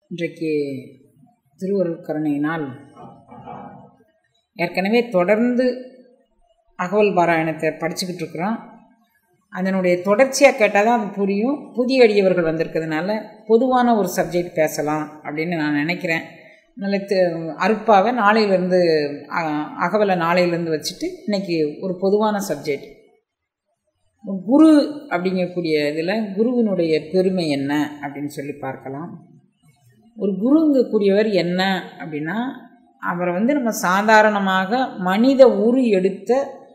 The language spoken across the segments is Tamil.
இன்றைக்கு திருவருள் கருணையினால் ஏற்கனவே தொடர்ந்து அகவல் பாராயணத்தை படிச்சுக்கிட்டு இருக்கிறோம் அதனுடைய தொடர்ச்சியாக கேட்டால் தான் அது புரியும் புதிய அடியவர்கள் வந்திருக்கிறதுனால பொதுவான ஒரு சப்ஜெக்ட் பேசலாம் அப்படின்னு நான் நினைக்கிறேன் நல்ல அருப்பாவை நாளையிலேருந்து அகவலை நாளையிலேருந்து வச்சுட்டு இன்றைக்கி ஒரு பொதுவான சப்ஜெக்ட் குரு அப்படிங்கக்கூடிய இதில் குருவினுடைய பெருமை என்ன அப்படின்னு சொல்லி பார்க்கலாம் ஒரு குருங்கக்கூடியவர் என்ன அப்படின்னா அவரை வந்து நம்ம சாதாரணமாக மனித உரு எடுத்த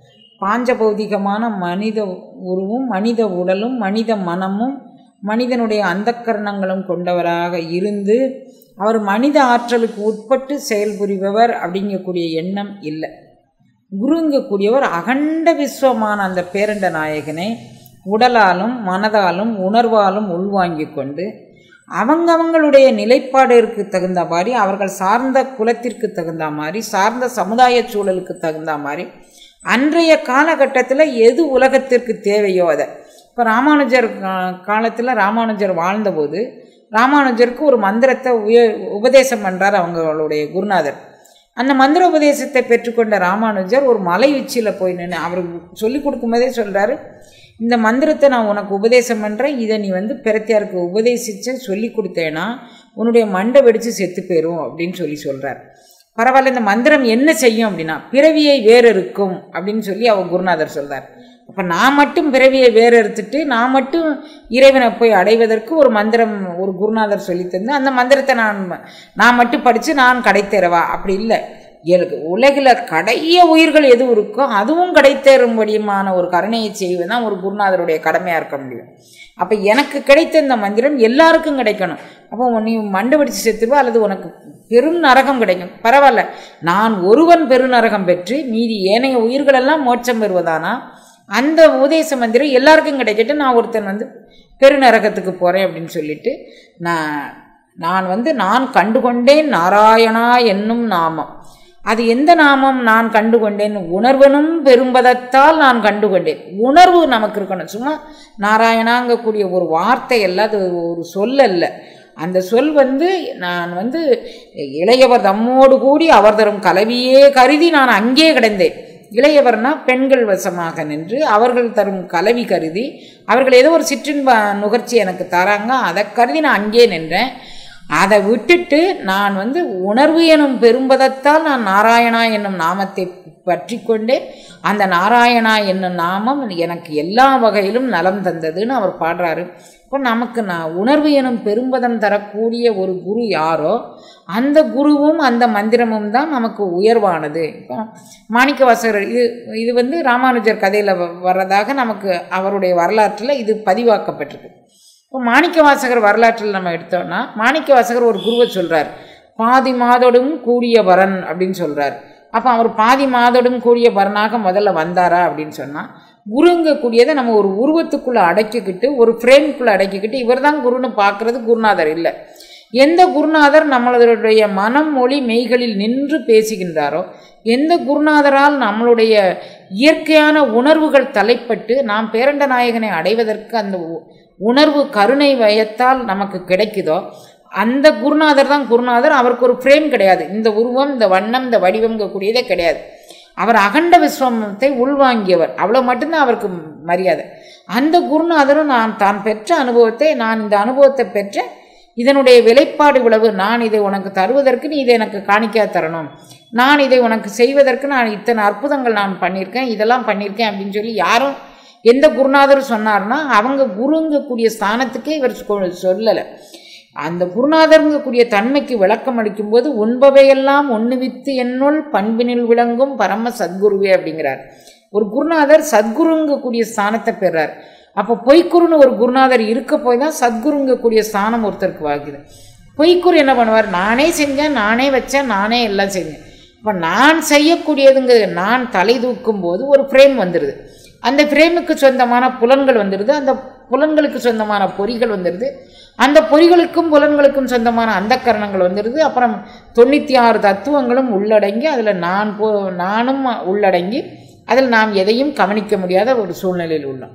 பாஞ்சபௌதிகமான மனித உருவும் மனித உடலும் மனித மனமும் மனிதனுடைய அந்தக்கரணங்களும் கொண்டவராக இருந்து அவர் மனித ஆற்றலுக்கு உட்பட்டு செயல்புரிபவர் அப்படிங்கக்கூடிய எண்ணம் இல்லை குருங்கக்கூடியவர் அகண்ட விஸ்வமான அந்த பேரண்ட நாயகனை உடலாலும் மனதாலும் உணர்வாலும் உள்வாங்கி கொண்டு அவங்கவங்களுடைய நிலைப்பாடிற்கு தகுந்த மாதிரி அவர்கள் சார்ந்த குலத்திற்கு தகுந்த மாதிரி சார்ந்த சமுதாய சூழலுக்கு தகுந்த மாதிரி அன்றைய காலகட்டத்தில் எது உலகத்திற்கு தேவையோ அதை இப்போ ராமானுஜர் காலத்தில் ராமானுஜர் வாழ்ந்தபோது ராமானுஜருக்கு ஒரு மந்திரத்தை உய உபதேசம் பண்ணுறார் அவங்களுடைய குருநாதர் அந்த மந்திர உபதேசத்தை பெற்றுக்கொண்ட ராமானுஜர் ஒரு மலை உச்சியில் போய் நின்று அவருக்கு சொல்லி கொடுக்கும்போதே சொல்கிறாரு இந்த மந்திரத்தை நான் உனக்கு உபதேசம் பண்ணுறேன் இதை நீ வந்து பிரத்தியாருக்கு உபதேசித்து சொல்லி கொடுத்தேன்னா உன்னுடைய மண்டை வெடித்து செத்து போயிடும் அப்படின்னு சொல்லி சொல்கிறார் பரவாயில்ல இந்த மந்திரம் என்ன செய்யும் அப்படின்னா பிறவியை வேறறுக்கும் அப்படின்னு சொல்லி அவர் குருநாதர் சொல்கிறார் அப்போ நான் மட்டும் பிறவியை வேறறுத்துட்டு நான் மட்டும் இறைவனை போய் அடைவதற்கு ஒரு மந்திரம் ஒரு குருநாதர் சொல்லி தந்து அந்த மந்திரத்தை நான் நான் மட்டும் படித்து நான் கடைத்தேறவா அப்படி இல்லை எனக்கு உலகில் கடைய உயிர்கள் எது இருக்கோ அதுவும் கிடைத்தேறும்படியுமான ஒரு கருணையை செய்வது தான் ஒரு குருநாதருடைய கடமையாக இருக்க முடியும் அப்போ எனக்கு கிடைத்த இந்த மந்திரம் எல்லாருக்கும் கிடைக்கணும் அப்போ நீ மண்டை பிடிச்சி செத்துருவா அல்லது உனக்கு பெரும் நரகம் கிடைக்கும் பரவாயில்ல நான் ஒருவன் பெருநரகம் பெற்று மீதி ஏனைய உயிர்களெல்லாம் மோட்சம் பெறுவதானா அந்த உபதேச மந்திரம் எல்லாருக்கும் கிடைக்கட்டும் நான் ஒருத்தன் வந்து பெருநரகத்துக்கு போகிறேன் அப்படின்னு சொல்லிட்டு நான் நான் வந்து நான் கண்டுகொண்டேன் நாராயணா என்னும் நாமம் அது எந்த நாமம் நான் கண்டுகொண்டேன் உணர்வனும் பெரும்பதத்தால் நான் கண்டுகொண்டேன் உணர்வு நமக்கு இருக்கணும் சும்மா நாராயணாங்கக்கூடிய ஒரு வார்த்தை அல்ல அது ஒரு சொல் அல்ல அந்த சொல் வந்து நான் வந்து இளையவர் தம்மோடு கூடி அவர் தரும் கலவியே கருதி நான் அங்கே கிடந்தேன் இளையவர்னா பெண்கள் வசமாக நின்று அவர்கள் தரும் கலவி கருதி அவர்கள் ஏதோ ஒரு சிற்றின்ப நுகர்ச்சி எனக்கு தராங்க அதை கருதி நான் அங்கே நின்றேன் அதை விட்டுட்டு நான் வந்து உணர்வு எனும் பெரும்பதத்தால் நான் நாராயணா என்னும் நாமத்தை பற்றி கொண்டே அந்த நாராயணா என்னும் நாமம் எனக்கு எல்லா வகையிலும் நலம் தந்ததுன்னு அவர் பாடுறாரு இப்போ நமக்கு நான் உணர்வு எனும் பெரும்பதம் தரக்கூடிய ஒரு குரு யாரோ அந்த குருவும் அந்த மந்திரமும் தான் நமக்கு உயர்வானது இப்போ மாணிக்க வாசகர் இது இது வந்து ராமானுஜர் கதையில் வர்றதாக நமக்கு அவருடைய வரலாற்றில் இது பதிவாக்கப்பட்டிருக்கு இப்போ மாணிக்க வாசகர் வரலாற்றில் நம்ம எடுத்தோம்னா மாணிக்க வாசகர் ஒரு குருவை சொல்கிறார் பாதி மாதோடும் கூடிய வரன் அப்படின்னு சொல்கிறார் அப்போ அவர் பாதி மாதோடும் கூடிய வரனாக முதல்ல வந்தாரா அப்படின்னு சொன்னால் குருங்க கூடியதை நம்ம ஒரு உருவத்துக்குள்ளே அடக்கிக்கிட்டு ஒரு ஃப்ரேம்குள்ளே அடக்கிக்கிட்டு இவர் தான் குருன்னு பார்க்குறது குருநாதர் இல்லை எந்த குருநாதர் நம்மளுடைய மனம் மொழி மெய்களில் நின்று பேசுகின்றாரோ எந்த குருநாதரால் நம்மளுடைய இயற்கையான உணர்வுகள் தலைப்பட்டு நாம் பேரண்ட நாயகனை அடைவதற்கு அந்த உணர்வு கருணை வயத்தால் நமக்கு கிடைக்குதோ அந்த குருநாதர் தான் குருநாதர் அவருக்கு ஒரு ஃப்ரேம் கிடையாது இந்த உருவம் இந்த வண்ணம் இந்த வடிவங்கக்கூடியதே கிடையாது அவர் அகண்ட விஸ்வத்தை உள்வாங்கியவர் அவ்வளோ மட்டும்தான் அவருக்கு மரியாதை அந்த குருநாதரும் நான் தான் பெற்ற அனுபவத்தை நான் இந்த அனுபவத்தை பெற்ற இதனுடைய விலைப்பாடு இவ்வளவு நான் இதை உனக்கு தருவதற்கு நீ இதை எனக்கு காணிக்கா தரணும் நான் இதை உனக்கு செய்வதற்கு நான் இத்தனை அற்புதங்கள் நான் பண்ணியிருக்கேன் இதெல்லாம் பண்ணியிருக்கேன் அப்படின்னு சொல்லி யாரும் எந்த குருநாதரும் சொன்னார்னா அவங்க குருங்கக்கூடிய ஸ்தானத்துக்கே இவர் சொல்லலை அந்த குருநாதருங்கக்கூடிய தன்மைக்கு விளக்கம் அளிக்கும்போது உண்பவையெல்லாம் ஒன்று வித்து என்னுள் பண்பினில் விளங்கும் பரம சத்குருவே அப்படிங்கிறார் ஒரு குருநாதர் சத்குருங்கக்கூடிய ஸ்தானத்தை பெறார் அப்போ பொய்க்குருன்னு ஒரு குருநாதர் இருக்க போய் தான் சத்குருங்கக்கூடிய ஸ்தானம் ஒருத்தருக்கு வாங்குது பொய்க்குரு என்ன பண்ணுவார் நானே செஞ்சேன் நானே வச்சேன் நானே எல்லாம் செஞ்சேன் இப்போ நான் செய்யக்கூடியதுங்கிறது நான் தலை தூக்கும் போது ஒரு ஃப்ரேம் வந்துடுது அந்த ஃப்ரேமுக்கு சொந்தமான புலன்கள் வந்துடுது அந்த புலன்களுக்கு சொந்தமான பொறிகள் வந்துடுது அந்த பொறிகளுக்கும் புலன்களுக்கும் சொந்தமான அந்த கரணங்கள் வந்துடுது அப்புறம் தொண்ணூற்றி ஆறு தத்துவங்களும் உள்ளடங்கி அதில் நான் போ நானும் உள்ளடங்கி அதில் நாம் எதையும் கவனிக்க முடியாத ஒரு சூழ்நிலையில் உள்ளோம்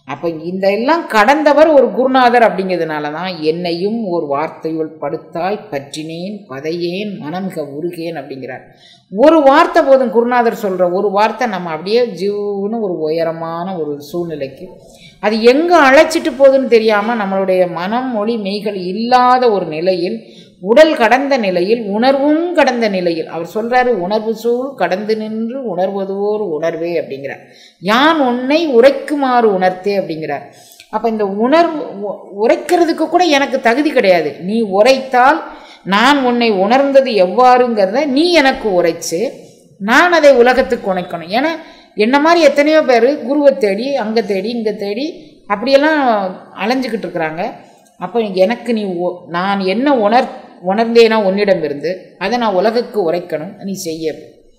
அப்போ இந்த எல்லாம் கடந்தவர் ஒரு குருநாதர் அப்படிங்கிறதுனால தான் என்னையும் ஒரு வார்த்தையுள் படுத்தாய் பற்றினேன் பதையேன் மனமிக உருகேன் அப்படிங்கிறார் ஒரு வார்த்தை போதும் குருநாதர் சொல்கிற ஒரு வார்த்தை நம்ம அப்படியே ஜீவனு ஒரு உயரமான ஒரு சூழ்நிலைக்கு அது எங்கே அழைச்சிட்டு போகுதுன்னு தெரியாமல் நம்மளுடைய மனம் மொழி மெய்கள் இல்லாத ஒரு நிலையில் உடல் கடந்த நிலையில் உணர்வும் கடந்த நிலையில் அவர் சொல்றாரு உணர்வு சூழ் கடந்து நின்று உணர்வதோர் உணர்வே அப்படிங்கிறார் யான் உன்னை உரைக்குமாறு உணர்த்தே அப்படிங்கிறார் அப்போ இந்த உணர்வு உ- உரைக்கிறதுக்கு கூட எனக்கு தகுதி கிடையாது நீ உரைத்தால் நான் உன்னை உணர்ந்தது எவ்வாறுங்கிறத நீ எனக்கு உரைச்சு நான் அதை உலகத்துக்கு உணைக்கணும் ஏன்னா என்ன மாதிரி எத்தனையோ பேர் குருவை தேடி அங்கே தேடி இங்கே தேடி அப்படியெல்லாம் அலைஞ்சிக்கிட்டு இருக்கிறாங்க அப்போ எனக்கு நீ ஒ- நான் என்ன உணர் உணர்ந்தேனா உன்னிடம் இருந்து அதை நான் உலகுக்கு உரைக்கணும் நீ செய்ய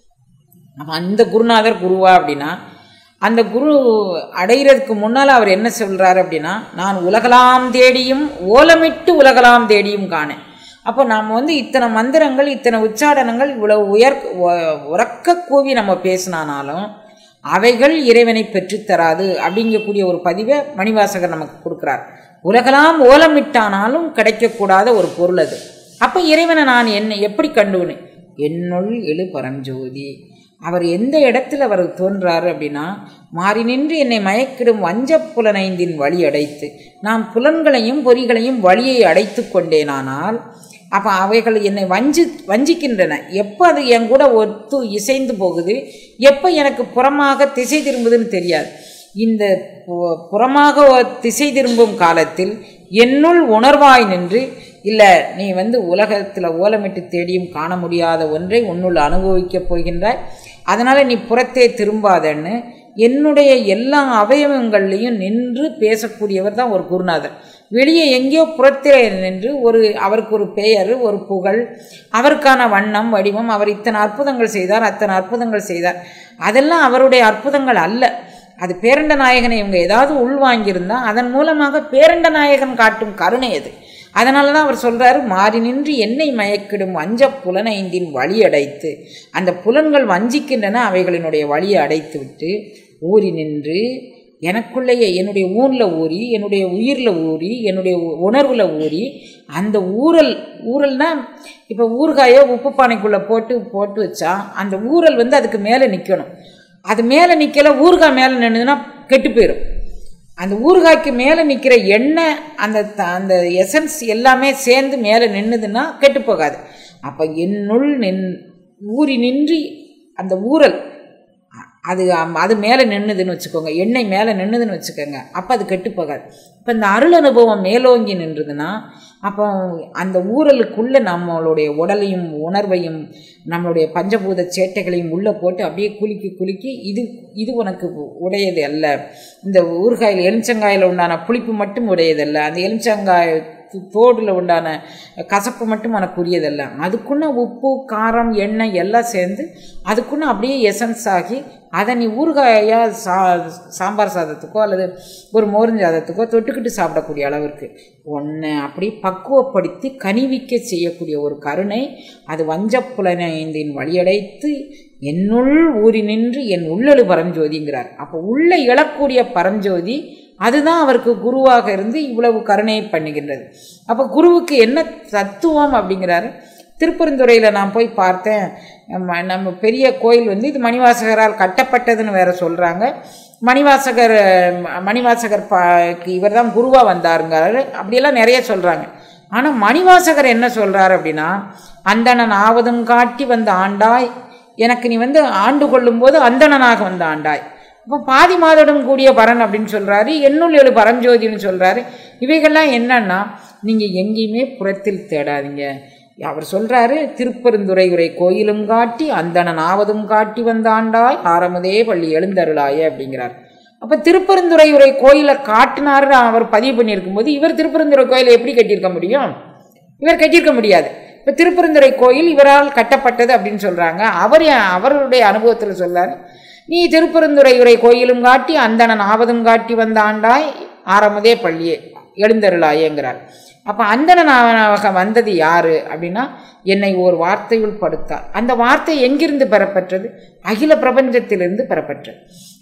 அப்ப அந்த குருநாதர் குருவா அப்படின்னா அந்த குரு அடைகிறதுக்கு முன்னால் அவர் என்ன சொல்றாரு அப்படின்னா நான் உலகலாம் தேடியும் ஓலமிட்டு உலகலாம் தேடியும் காணேன் அப்போ நாம் வந்து இத்தனை மந்திரங்கள் இத்தனை உச்சாடனங்கள் இவ்வளவு உயர் உ- உரக்க கூவி நம்ம பேசினானாலும் அவைகள் இறைவனை பெற்றுத்தராது அப்படிங்கக்கூடிய ஒரு பதிவை மணிவாசகர் நமக்கு கொடுக்குறார் உலகலாம் ஓலமிட்டானாலும் கிடைக்கக்கூடாத ஒரு பொருள் அது அப்போ இறைவனை நான் என்ன எப்படி கண்டுவினேன் என்னுள் எழு பரஞ்சோதி அவர் எந்த இடத்துல அவர் தோன்றாரு அப்படின்னா மாறி நின்று என்னை மயக்கிடும் வஞ்சப் புலனைந்தின் வழி அடைத்து நான் புலன்களையும் பொறிகளையும் வழியை அடைத்து கொண்டேனானால் அப்போ அவைகள் என்னை வஞ்சி வஞ்சிக்கின்றன எப்போ அது என் கூட ஒத்து இசைந்து போகுது எப்போ எனக்கு புறமாக திசை திரும்புதுன்னு தெரியாது இந்த பு- புறமாக திசை திரும்பும் காலத்தில் என்னுள் உணர்வாய் நின்று இல்லை நீ வந்து உலகத்தில் ஓலமிட்டு தேடியும் காண முடியாத ஒன்றை உன்னுள் அனுபவிக்கப் போகின்றாய் அதனால் நீ புறத்தே திரும்பாதன்னு என்னுடைய எல்லா அவயவங்கள்லையும் நின்று பேசக்கூடியவர் தான் ஒரு குருநாதர் வெளியே எங்கேயோ புறத்திலே நின்று ஒரு அவருக்கு ஒரு பெயர் ஒரு புகழ் அவருக்கான வண்ணம் வடிவம் அவர் இத்தனை அற்புதங்கள் செய்தார் அத்தனை அற்புதங்கள் செய்தார் அதெல்லாம் அவருடைய அற்புதங்கள் அல்ல அது பேரண்ட நாயகனை இவங்க ஏதாவது உள்வாங்கியிருந்தா அதன் மூலமாக பேரண்ட நாயகன் காட்டும் கருணை அது அதனால தான் அவர் சொல்றாரு மாறி நின்று என்னை மயக்கிடும் வஞ்ச புலனைந்தின் வழி அடைத்து அந்த புலன்கள் வஞ்சிக்கின்றன அவைகளினுடைய வழியை அடைத்து விட்டு ஊறி நின்று எனக்குள்ளேயே என்னுடைய ஊரில் ஊறி என்னுடைய உயிரில் ஊறி என்னுடைய உணர்வில் ஊறி அந்த ஊறல் ஊறல்னா இப்போ ஊறுகாயோ உப்பு பானைக்குள்ளே போட்டு போட்டு வச்சா அந்த ஊறல் வந்து அதுக்கு மேலே நிற்கணும் அது மேலே நிற்கல ஊறுகாய் மேலே நின்றுதுன்னா கெட்டு போயிடும் அந்த ஊறுகாய்க்கு மேலே நிற்கிற எண்ணெய் அந்த த- அந்த எசன்ஸ் எல்லாமே சேர்ந்து மேலே நின்றுதுன்னா கெட்டு போகாது அப்போ என்னுள் நின் ஊறி நின்று அந்த ஊறல் அ- அது அம்- அது மேலே நின்றுதுன்னு வச்சுக்கோங்க எண்ணெய் மேலே நின்றுதுன்னு வச்சுக்கோங்க அப்போ அது கெட்டு போகாது இப்போ இந்த அருள் அனுபவம் மேலோங்கி நின்றுதுன்னா அப்போ அந்த ஊரலுக்குள்ளே நம்மளுடைய உடலையும் உணர்வையும் நம்மளுடைய பஞ்சபூத சேட்டைகளையும் உள்ளே போட்டு அப்படியே குலுக்கி குலுக்கி இது இது உனக்கு உடையது அல்ல இந்த ஊறுகாயில் எலுமிச்சங்காயில் உண்டான புளிப்பு மட்டும் உடையதல்ல அந்த எலுமிச்சங்காய் தோடில் உண்டான கசப்பு மட்டும் உனக்கு உரியதல்ல அதுக்குன்னு உப்பு காரம் எண்ணெய் எல்லாம் சேர்ந்து அதுக்குன்னு அப்படியே எசன்ஸ் ஆகி அதை நீ ஊறுகாயாக சா சாம்பார் சாதத்துக்கோ அல்லது ஒரு மோரின் சாதத்துக்கோ தொட்டுக்கிட்டு சாப்பிடக்கூடிய அளவிற்கு ஒன்றை அப்படி பக்குவப்படுத்தி கனிவிக்க செய்யக்கூடிய ஒரு கருணை அது வஞ்சப்புலனைந்தின் வழியடைத்து என்னுள் ஊறி நின்று என் உள்ளெழு பரஞ்சோதிங்கிறார் அப்போ உள்ள இழக்கூடிய பரஞ்சோதி அதுதான் அவருக்கு குருவாக இருந்து இவ்வளவு கருணையை பண்ணுகின்றது அப்போ குருவுக்கு என்ன தத்துவம் அப்படிங்கிறாரு திருப்பெருந்துறையில் நான் போய் பார்த்தேன் நம்ம நம்ம பெரிய கோயில் வந்து இது மணிவாசகரால் கட்டப்பட்டதுன்னு வேற சொல்கிறாங்க மணிவாசகர் ம- மணிவாசகர் பா இவர் தான் குருவாக வந்தாருங்கிறாரு அப்படியெல்லாம் நிறைய சொல்கிறாங்க ஆனால் மணிவாசகர் என்ன சொல்கிறார் அப்படின்னா அந்தணன் ஆவதும் காட்டி வந்த ஆண்டாய் எனக்கு நீ வந்து ஆண்டு கொள்ளும்போது அந்தணனாக வந்த ஆண்டாய் இப்போ பாதி மாதோடும் கூடிய பரன் அப்படின்னு சொல்கிறாரு எண்ணுள் எழு பரஞ்சோதின்னு சொல்கிறாரு இவைகள்லாம் என்னன்னா நீங்கள் எங்கேயுமே புறத்தில் தேடாதீங்க அவர் சொல்கிறாரு திருப்பெருந்துறை உரை கோயிலும் காட்டி அந்தணன் ஆவதும் காட்டி வந்தாண்டாய் ஆரமுதே பள்ளி எழுந்தருளாய அப்படிங்கிறார் அப்போ திருப்பெருந்துறை உரை கோயிலை காட்டினாருன்னு அவர் பதிவு பண்ணியிருக்கும்போது இவர் திருப்பெருந்துறை கோயிலை எப்படி கட்டியிருக்க முடியும் இவர் கட்டியிருக்க முடியாது இப்போ திருப்பெருந்துறை கோயில் இவரால் கட்டப்பட்டது அப்படின்னு சொல்கிறாங்க அவர் அவருடைய அனுபவத்தில் சொல்றாரு நீ திருப்பெருந்துறை உரை கோயிலும் காட்டி அந்தணன் ஆவதும் காட்டி வந்த ஆண்டாய் ஆரமுதே பள்ளியே எழுந்தருளாயேங்கிறார் அப்போ அந்தணனாக வந்தது யாரு அப்படின்னா என்னை ஒரு வார்த்தையுள் படுத்தார் அந்த வார்த்தை எங்கிருந்து பெறப்பட்டது அகில பிரபஞ்சத்திலிருந்து பெறப்பட்டது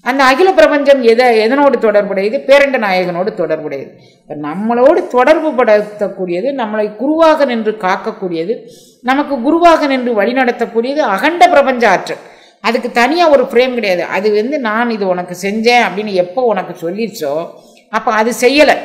அந்த அகில பிரபஞ்சம் எதை எதனோடு தொடர்புடையது பேரண்ட நாயகனோடு தொடர்புடையது இப்ப நம்மளோடு தொடர்பு படுத்தக்கூடியது நம்மளை குருவாக நின்று காக்கக்கூடியது நமக்கு குருவாக நின்று வழிநடத்தக்கூடியது அகண்ட பிரபஞ்ச ஆற்றல் அதுக்கு தனியாக ஒரு ஃப்ரேம் கிடையாது அது வந்து நான் இது உனக்கு செஞ்சேன் அப்படின்னு எப்போ உனக்கு சொல்லிடுச்சோ அப்போ அது செய்யலை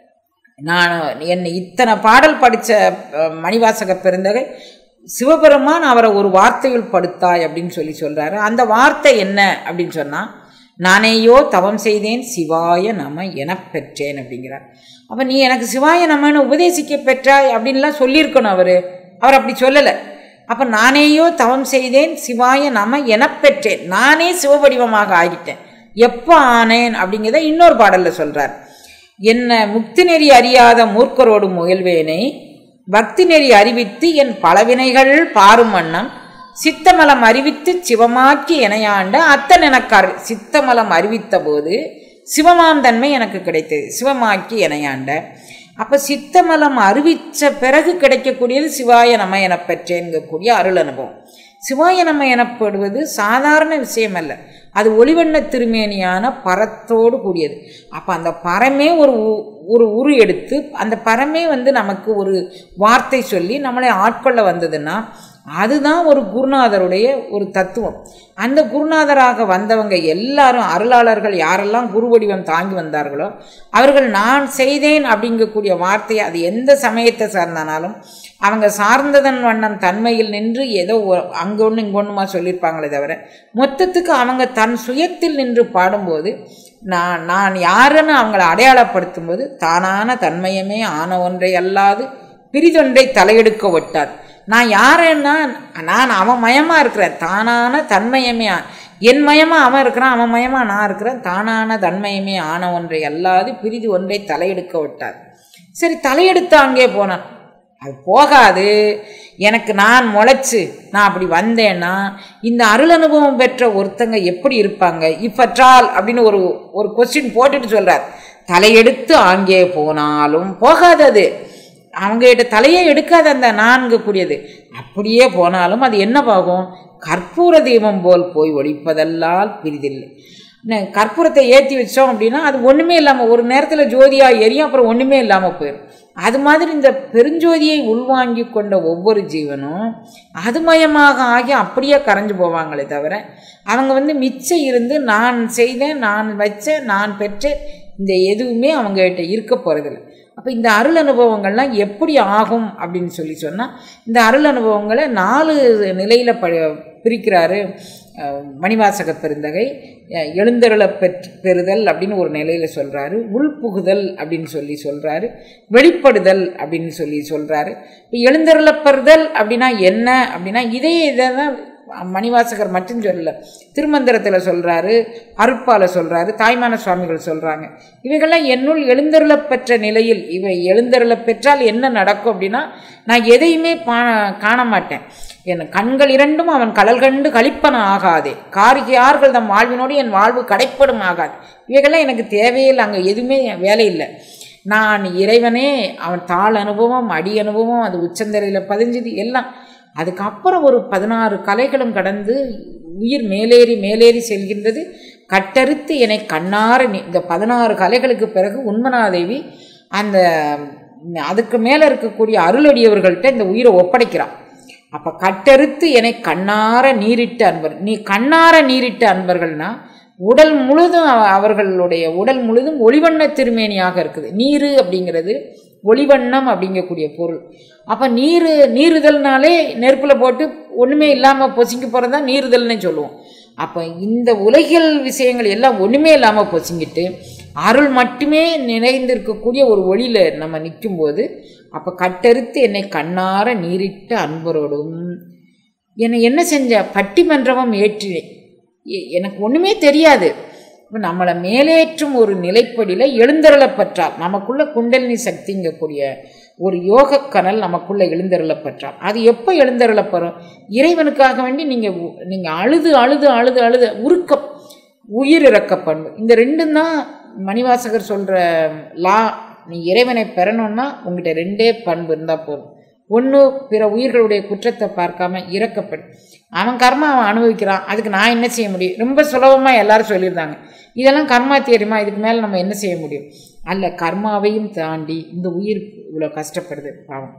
நான் என்னை இத்தனை பாடல் படித்த மணிவாசக பெருந்தகை சிவபெருமான் அவரை ஒரு வார்த்தையில் படுத்தாய் அப்படின்னு சொல்லி சொல்கிறாரு அந்த வார்த்தை என்ன அப்படின்னு சொன்னால் நானேயோ தவம் செய்தேன் சிவாய நம எனப் பெற்றேன் அப்படிங்கிறார் அப்போ நீ எனக்கு சிவாய நமன்னு உபதேசிக்க பெற்றாய் அப்படின்லாம் சொல்லியிருக்கணும் அவர் அவர் அப்படி சொல்லலை அப்போ நானேயோ தவம் செய்தேன் சிவாய நம எனப் பெற்றேன் நானே சிவவடிவமாக ஆகிட்டேன் எப்போ ஆனேன் அப்படிங்கிறத இன்னொரு பாடலில் சொல்கிறார் என்ன முக்தி நெறி அறியாத மூர்க்கரோடு முயல்வேனை பக்தி நெறி அறிவித்து என் பலவினைகள் பாரும் வண்ணம் சித்தமலம் அறிவித்து சிவமாக்கி எனையாண்ட அத்தன் எனக்கார் சித்தமலம் அறிவித்த போது சிவமாம் தன்மை எனக்கு கிடைத்தது சிவமாக்கி எனையாண்ட அப்போ சித்தமலம் அறிவித்த பிறகு கிடைக்கக்கூடியது சிவாய நம என பெற்றேன்கக்கூடிய அருள் அனுபவம் சிவாய நம எனப்படுவது சாதாரண விஷயம் அல்ல அது ஒளிவண்ண திருமேனியான பரத்தோடு கூடியது அப்போ அந்த பரமே ஒரு உ- ஒரு உரு எடுத்து அந்த பரமே வந்து நமக்கு ஒரு வார்த்தை சொல்லி நம்மளை ஆட்கொள்ள வந்ததுன்னா அதுதான் ஒரு குருநாதருடைய ஒரு தத்துவம் அந்த குருநாதராக வந்தவங்க எல்லாரும் அருளாளர்கள் யாரெல்லாம் குரு வடிவம் தாங்கி வந்தார்களோ அவர்கள் நான் செய்தேன் அப்படிங்கக்கூடிய வார்த்தையை அது எந்த சமயத்தை சார்ந்தானாலும் அவங்க சார்ந்ததன் வண்ணம் தன்மையில் நின்று ஏதோ ஒ- அங்க ஒன்று இங்கே ஒன்றுமா சொல்லியிருப்பாங்களே தவிர மொத்தத்துக்கு அவங்க தன் சுயத்தில் நின்று பாடும்போது நான் நான் யாருன்னு அவங்கள அடையாளப்படுத்தும் போது தானான தன்மையமே ஆன ஒன்றை அல்லாது பிரிதொன்றை தலையெடுக்க விட்டார் நான் யாருன்னா நான் அவன் மயமாக இருக்கிறேன் தானான தன்மையமே ஆ- என் மயமாக அவன் இருக்கிறான் அவன் மயமாக நான் இருக்கிறேன் தானான தன்மையமே ஆன ஒன்றை அல்லாது பிரிது ஒன்றை தலையெடுக்க விட்டார் சரி தலையெடுத்து அங்கே போனான் அது போகாது எனக்கு நான் முளைச்சு நான் அப்படி வந்தேன்னா இந்த அருள் அனுபவம் பெற்ற ஒருத்தங்க எப்படி இருப்பாங்க இப்பற்றால் அப்படின்னு ஒரு ஒரு கொஸ்டின் போட்டுட்டு சொல்றார் தலையெடுத்து அங்கே போனாலும் போகாது அது அவங்ககிட்ட தலையே எடுக்காது அந்த நான்கு கூடியது அப்படியே போனாலும் அது என்ன பாகும் கற்பூர தீபம் போல் போய் ஒழிப்பதல்லால் பிரிதில்லை ந- கற்பூரத்தை ஏற்றி வச்சோம் அப்படின்னா அது ஒன்றுமே இல்லாமல் ஒரு நேரத்தில் ஜோதியாக எரியும் அப்புறம் ஒன்றுமே இல்லாமல் போயிடும் அது மாதிரி இந்த பெருஞ்சோதியை உள்வாங்கி கொண்ட ஒவ்வொரு ஜீவனும் அதுமயமாக ஆகி அப்படியே கரைஞ்சு போவாங்களே தவிர அவங்க வந்து மிச்சம் இருந்து நான் செய்தேன் நான் வச்சேன் நான் பெற்றேன் இந்த எதுவுமே அவங்ககிட்ட இருக்க போகிறதில்ல அப்போ இந்த அருள் அனுபவங்கள்லாம் எப்படி ஆகும் அப்படின்னு சொல்லி சொன்னால் இந்த அருள் அனுபவங்களை நாலு நிலையில் ப பிரிக்கிறாரு அஹ், மணிவாசக பெருந்தகை அஹ், எழுந்தருள பெற் பெறுதல் அப்படின்னு ஒரு நிலையில் சொல்கிறாரு உள்புகுதல் அப்படின்னு சொல்லி சொல்கிறாரு வெளிப்படுதல் அப்படின்னு சொல்லி சொல்கிறாரு இப்போ எழுந்தருள பெறுதல் அப்படின்னா என்ன அப்படின்னா இதே இதை தான் மணிவாசகர் மட்டும் சொல்லல திருமந்திரத்தில் சொல்கிறாரு அருட்பால சொல்கிறாரு தாய்மான சுவாமிகள் சொல்கிறாங்க இவைகள்லாம் என்னுள் எழுந்தருளப் பெற்ற நிலையில் இவை எழுந்தருளப் பெற்றால் என்ன நடக்கும் அப்படின்னா நான் எதையுமே பா காண மாட்டேன் என் கண்கள் இரண்டும் அவன் கடல் கண்டு கழிப்பன ஆகாதே காரிகையார்கள் தம் வாழ்வினோடு என் வாழ்வு கடைப்படும் ஆகாது இவைகள்லாம் எனக்கு தேவையில்லை அங்கே எதுவுமே வேலை இல்லை நான் இறைவனே அவன் தாள் அனுபவம் அடி அனுபவம் அது உச்சந்தரையில் பதிஞ்சது எல்லாம் அதுக்கப்புறம் ஒரு பதினாறு கலைகளும் கடந்து உயிர் மேலேறி மேலேறி செல்கின்றது கட்டறுத்து என்னை கண்ணார நி- இந்த பதினாறு கலைகளுக்கு பிறகு உண்மனாதேவி அந்த அதுக்கு மேலே இருக்கக்கூடிய அருளடியவர்கள்ட்ட இந்த உயிரை ஒப்படைக்கிறான் அப்போ கட்டறுத்து என்னை கண்ணார நீரிட்ட அன்பர் நீ கண்ணார நீரிட்ட அன்பர்கள்னா உடல் முழுதும் அவ- அவர்களுடைய உடல் முழுதும் ஒளிவண்ண திருமேனியாக இருக்குது நீரு அப்படிங்கிறது ஒளிவண்ணம் அப்படிங்கக்கூடிய பொருள் அப்போ நீர் நீருதல்னாலே நெருப்பில் போட்டு ஒன்றுமே இல்லாமல் பொசுங்கி போகிறது தான் நீருதல்னு சொல்லுவோம் அப்போ இந்த உலகியல் விஷயங்கள் எல்லாம் ஒன்றுமே இல்லாமல் பொசுங்கிட்டு அருள் மட்டுமே நிறைந்திருக்கக்கூடிய ஒரு ஒளியில் நம்ம நிற்கும்போது அப்போ கட்டறுத்து என்னை கண்ணார நீரிட்ட அன்பரோடும் என்னை என்ன செஞ்ச பட்டிமன்றமும் ஏற்றினேன் எ- எனக்கு ஒன்றுமே தெரியாது இப்ப நம்மளை மேலேற்றும் ஒரு நிலைப்படியில் எழுந்தருளப்பற்றால் நமக்குள்ள குண்டலினி சக்திங்கக்கூடிய ஒரு யோக கனல் நமக்குள்ள எழுந்தருளப்பற்றால் அது எப்போ எழுந்தருளப்படும் இறைவனுக்காக வேண்டி நீங்கள் நீங்கள் அழுது அழுது அழுது அழுது உருக்கம் உயிர் இறக்க பண்பு இந்த ரெண்டும் தான் மணிவாசகர் சொல்கிற லா நீ இறைவனை பெறணும்னா உங்ககிட்ட ரெண்டே பண்பு இருந்தால் போதும் ஒன்று பிற உயிர்களுடைய குற்றத்தை பார்க்காம இறக்கப்படு அவன் கர்மா அவன் அனுபவிக்கிறான் அதுக்கு நான் என்ன செய்ய முடியும் ரொம்ப சுலபமாக எல்லாரும் சொல்லியிருந்தாங்க இதெல்லாம் கர்மா தெரியுமா இதுக்கு மேலே நம்ம என்ன செய்ய முடியும் அல்ல கர்மாவையும் தாண்டி இந்த உயிர் இவ்வளோ கஷ்டப்படுது பாவம்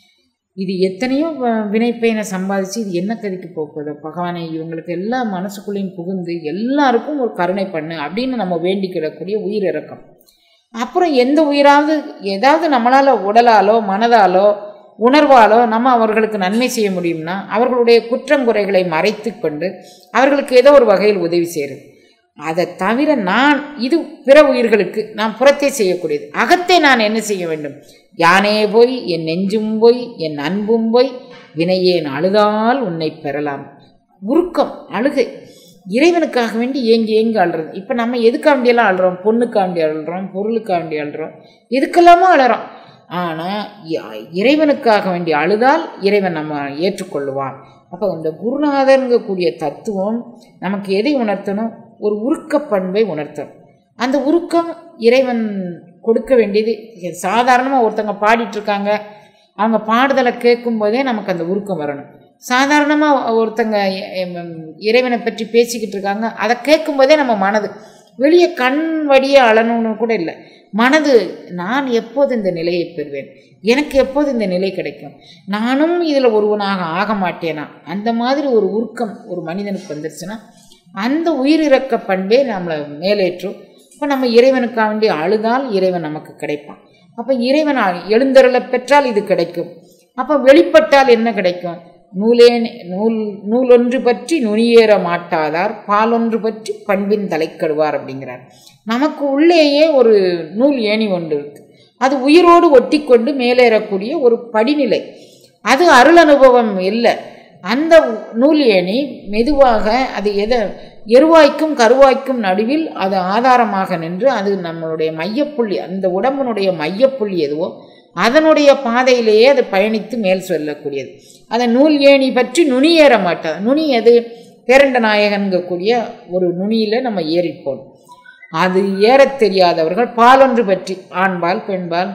இது எத்தனையோ வ- வினைப்பயனை சம்பாதிச்சு இது என்ன கதிக்கு போகுதோ பகவானை இவங்களுக்கு எல்லா மனசுக்குள்ளேயும் புகுந்து எல்லாருக்கும் ஒரு கருணை பண்ணு அப்படின்னு நம்ம வேண்டிக்கிடக்கூடிய உயிர் இறக்கம் அப்புறம் எந்த உயிராவது ஏதாவது நம்மளால் உடலாலோ மனதாலோ உணர்வாலோ நம்ம அவர்களுக்கு நன்மை செய்ய முடியும்னா அவர்களுடைய குற்றங்குறைகளை மறைத்து கொண்டு அவர்களுக்கு ஏதோ ஒரு வகையில் உதவி செய்கிறது அதை தவிர நான் இது பிற உயிர்களுக்கு நான் புறத்தே செய்யக்கூடியது அகத்தை நான் என்ன செய்ய வேண்டும் யானே போய் என் நெஞ்சும் போய் என் அன்பும் போய் வினையேன் அழுதால் உன்னை பெறலாம் உருக்கம் அழுகை இறைவனுக்காக வேண்டி ஏங்கி ஏங்கி அழுறது இப்போ நம்ம எதுக்காண்டியெல்லாம் அழுறோம் பொண்ணுக்காண்டி அழுறோம் பொருளுக்காண்டி அழுறோம் எதுக்கெல்லாமோ அழுறோம் ஆனால் இறைவனுக்காக வேண்டி அழுதால் இறைவன் நம்ம ஏற்றுக்கொள்ளுவான் அப்போ இந்த குருநாதருங்கக்கூடிய தத்துவம் நமக்கு எதை உணர்த்தணும் ஒரு உருக்க பண்பை உணர்த்தணும் அந்த உருக்கம் இறைவன் கொடுக்க வேண்டியது சாதாரணமாக ஒருத்தவங்க பாடிட்டு இருக்காங்க அவங்க பாடுதலை கேட்கும்போதே நமக்கு அந்த உருக்கம் வரணும் சாதாரணமாக ஒருத்தங்க எ- எம் இறைவனை பற்றி பேசிக்கிட்டு இருக்காங்க அதை கேட்கும்போதே நம்ம மனது வெளியே கண் வழியே அழணும்னு கூட இல்லை மனது நான் எப்போது இந்த நிலையை பெறுவேன் எனக்கு எப்போது இந்த நிலை கிடைக்கும் நானும் இதில் ஒருவனாக ஆக மாட்டேனா அந்த மாதிரி ஒரு உருக்கம் ஒரு மனிதனுக்கு வந்துருச்சுன்னா அந்த உயிரிறக்க பண்பே நம்மளை மேலேற்றும் இப்போ நம்ம இறைவனுக்காக வேண்டி அழுதால் இறைவன் நமக்கு கிடைப்பான் அப்போ இறைவன் எழுந்தருளை பெற்றால் இது கிடைக்கும் அப்போ வெளிப்பட்டால் என்ன கிடைக்கும் நூலே நூல் நூலொன்று பற்றி நுனியேற மாட்டாதார் பாலொன்று பற்றி பண்பின் தலைக்கடுவார் அப்படிங்கிறார் நமக்கு உள்ளேயே ஒரு நூல் ஏணி ஒன்று இருக்கு அது உயிரோடு ஒட்டிக்கொண்டு மேலேறக்கூடிய ஒரு படிநிலை அது அருள் அனுபவம் இல்லை அந்த நூல் ஏணி மெதுவாக அது எதை எருவாய்க்கும் கருவாய்க்கும் நடுவில் அது ஆதாரமாக நின்று அது நம்மளுடைய மையப்புள்ளி அந்த உடம்பினுடைய மையப்புள்ளி எதுவோ அதனுடைய பாதையிலேயே அது பயணித்து மேல் சொல்லக்கூடியது அந்த நூல் ஏணி பற்றி நுனி ஏற மாட்டாது நுனி எது பேரண்ட நாயகன்கக்கூடிய ஒரு நுனியில் நம்ம ஏறிப்போம் அது ஏறத் தெரியாதவர்கள் பாலொன்று பற்றி ஆண்பால் பெண்பால்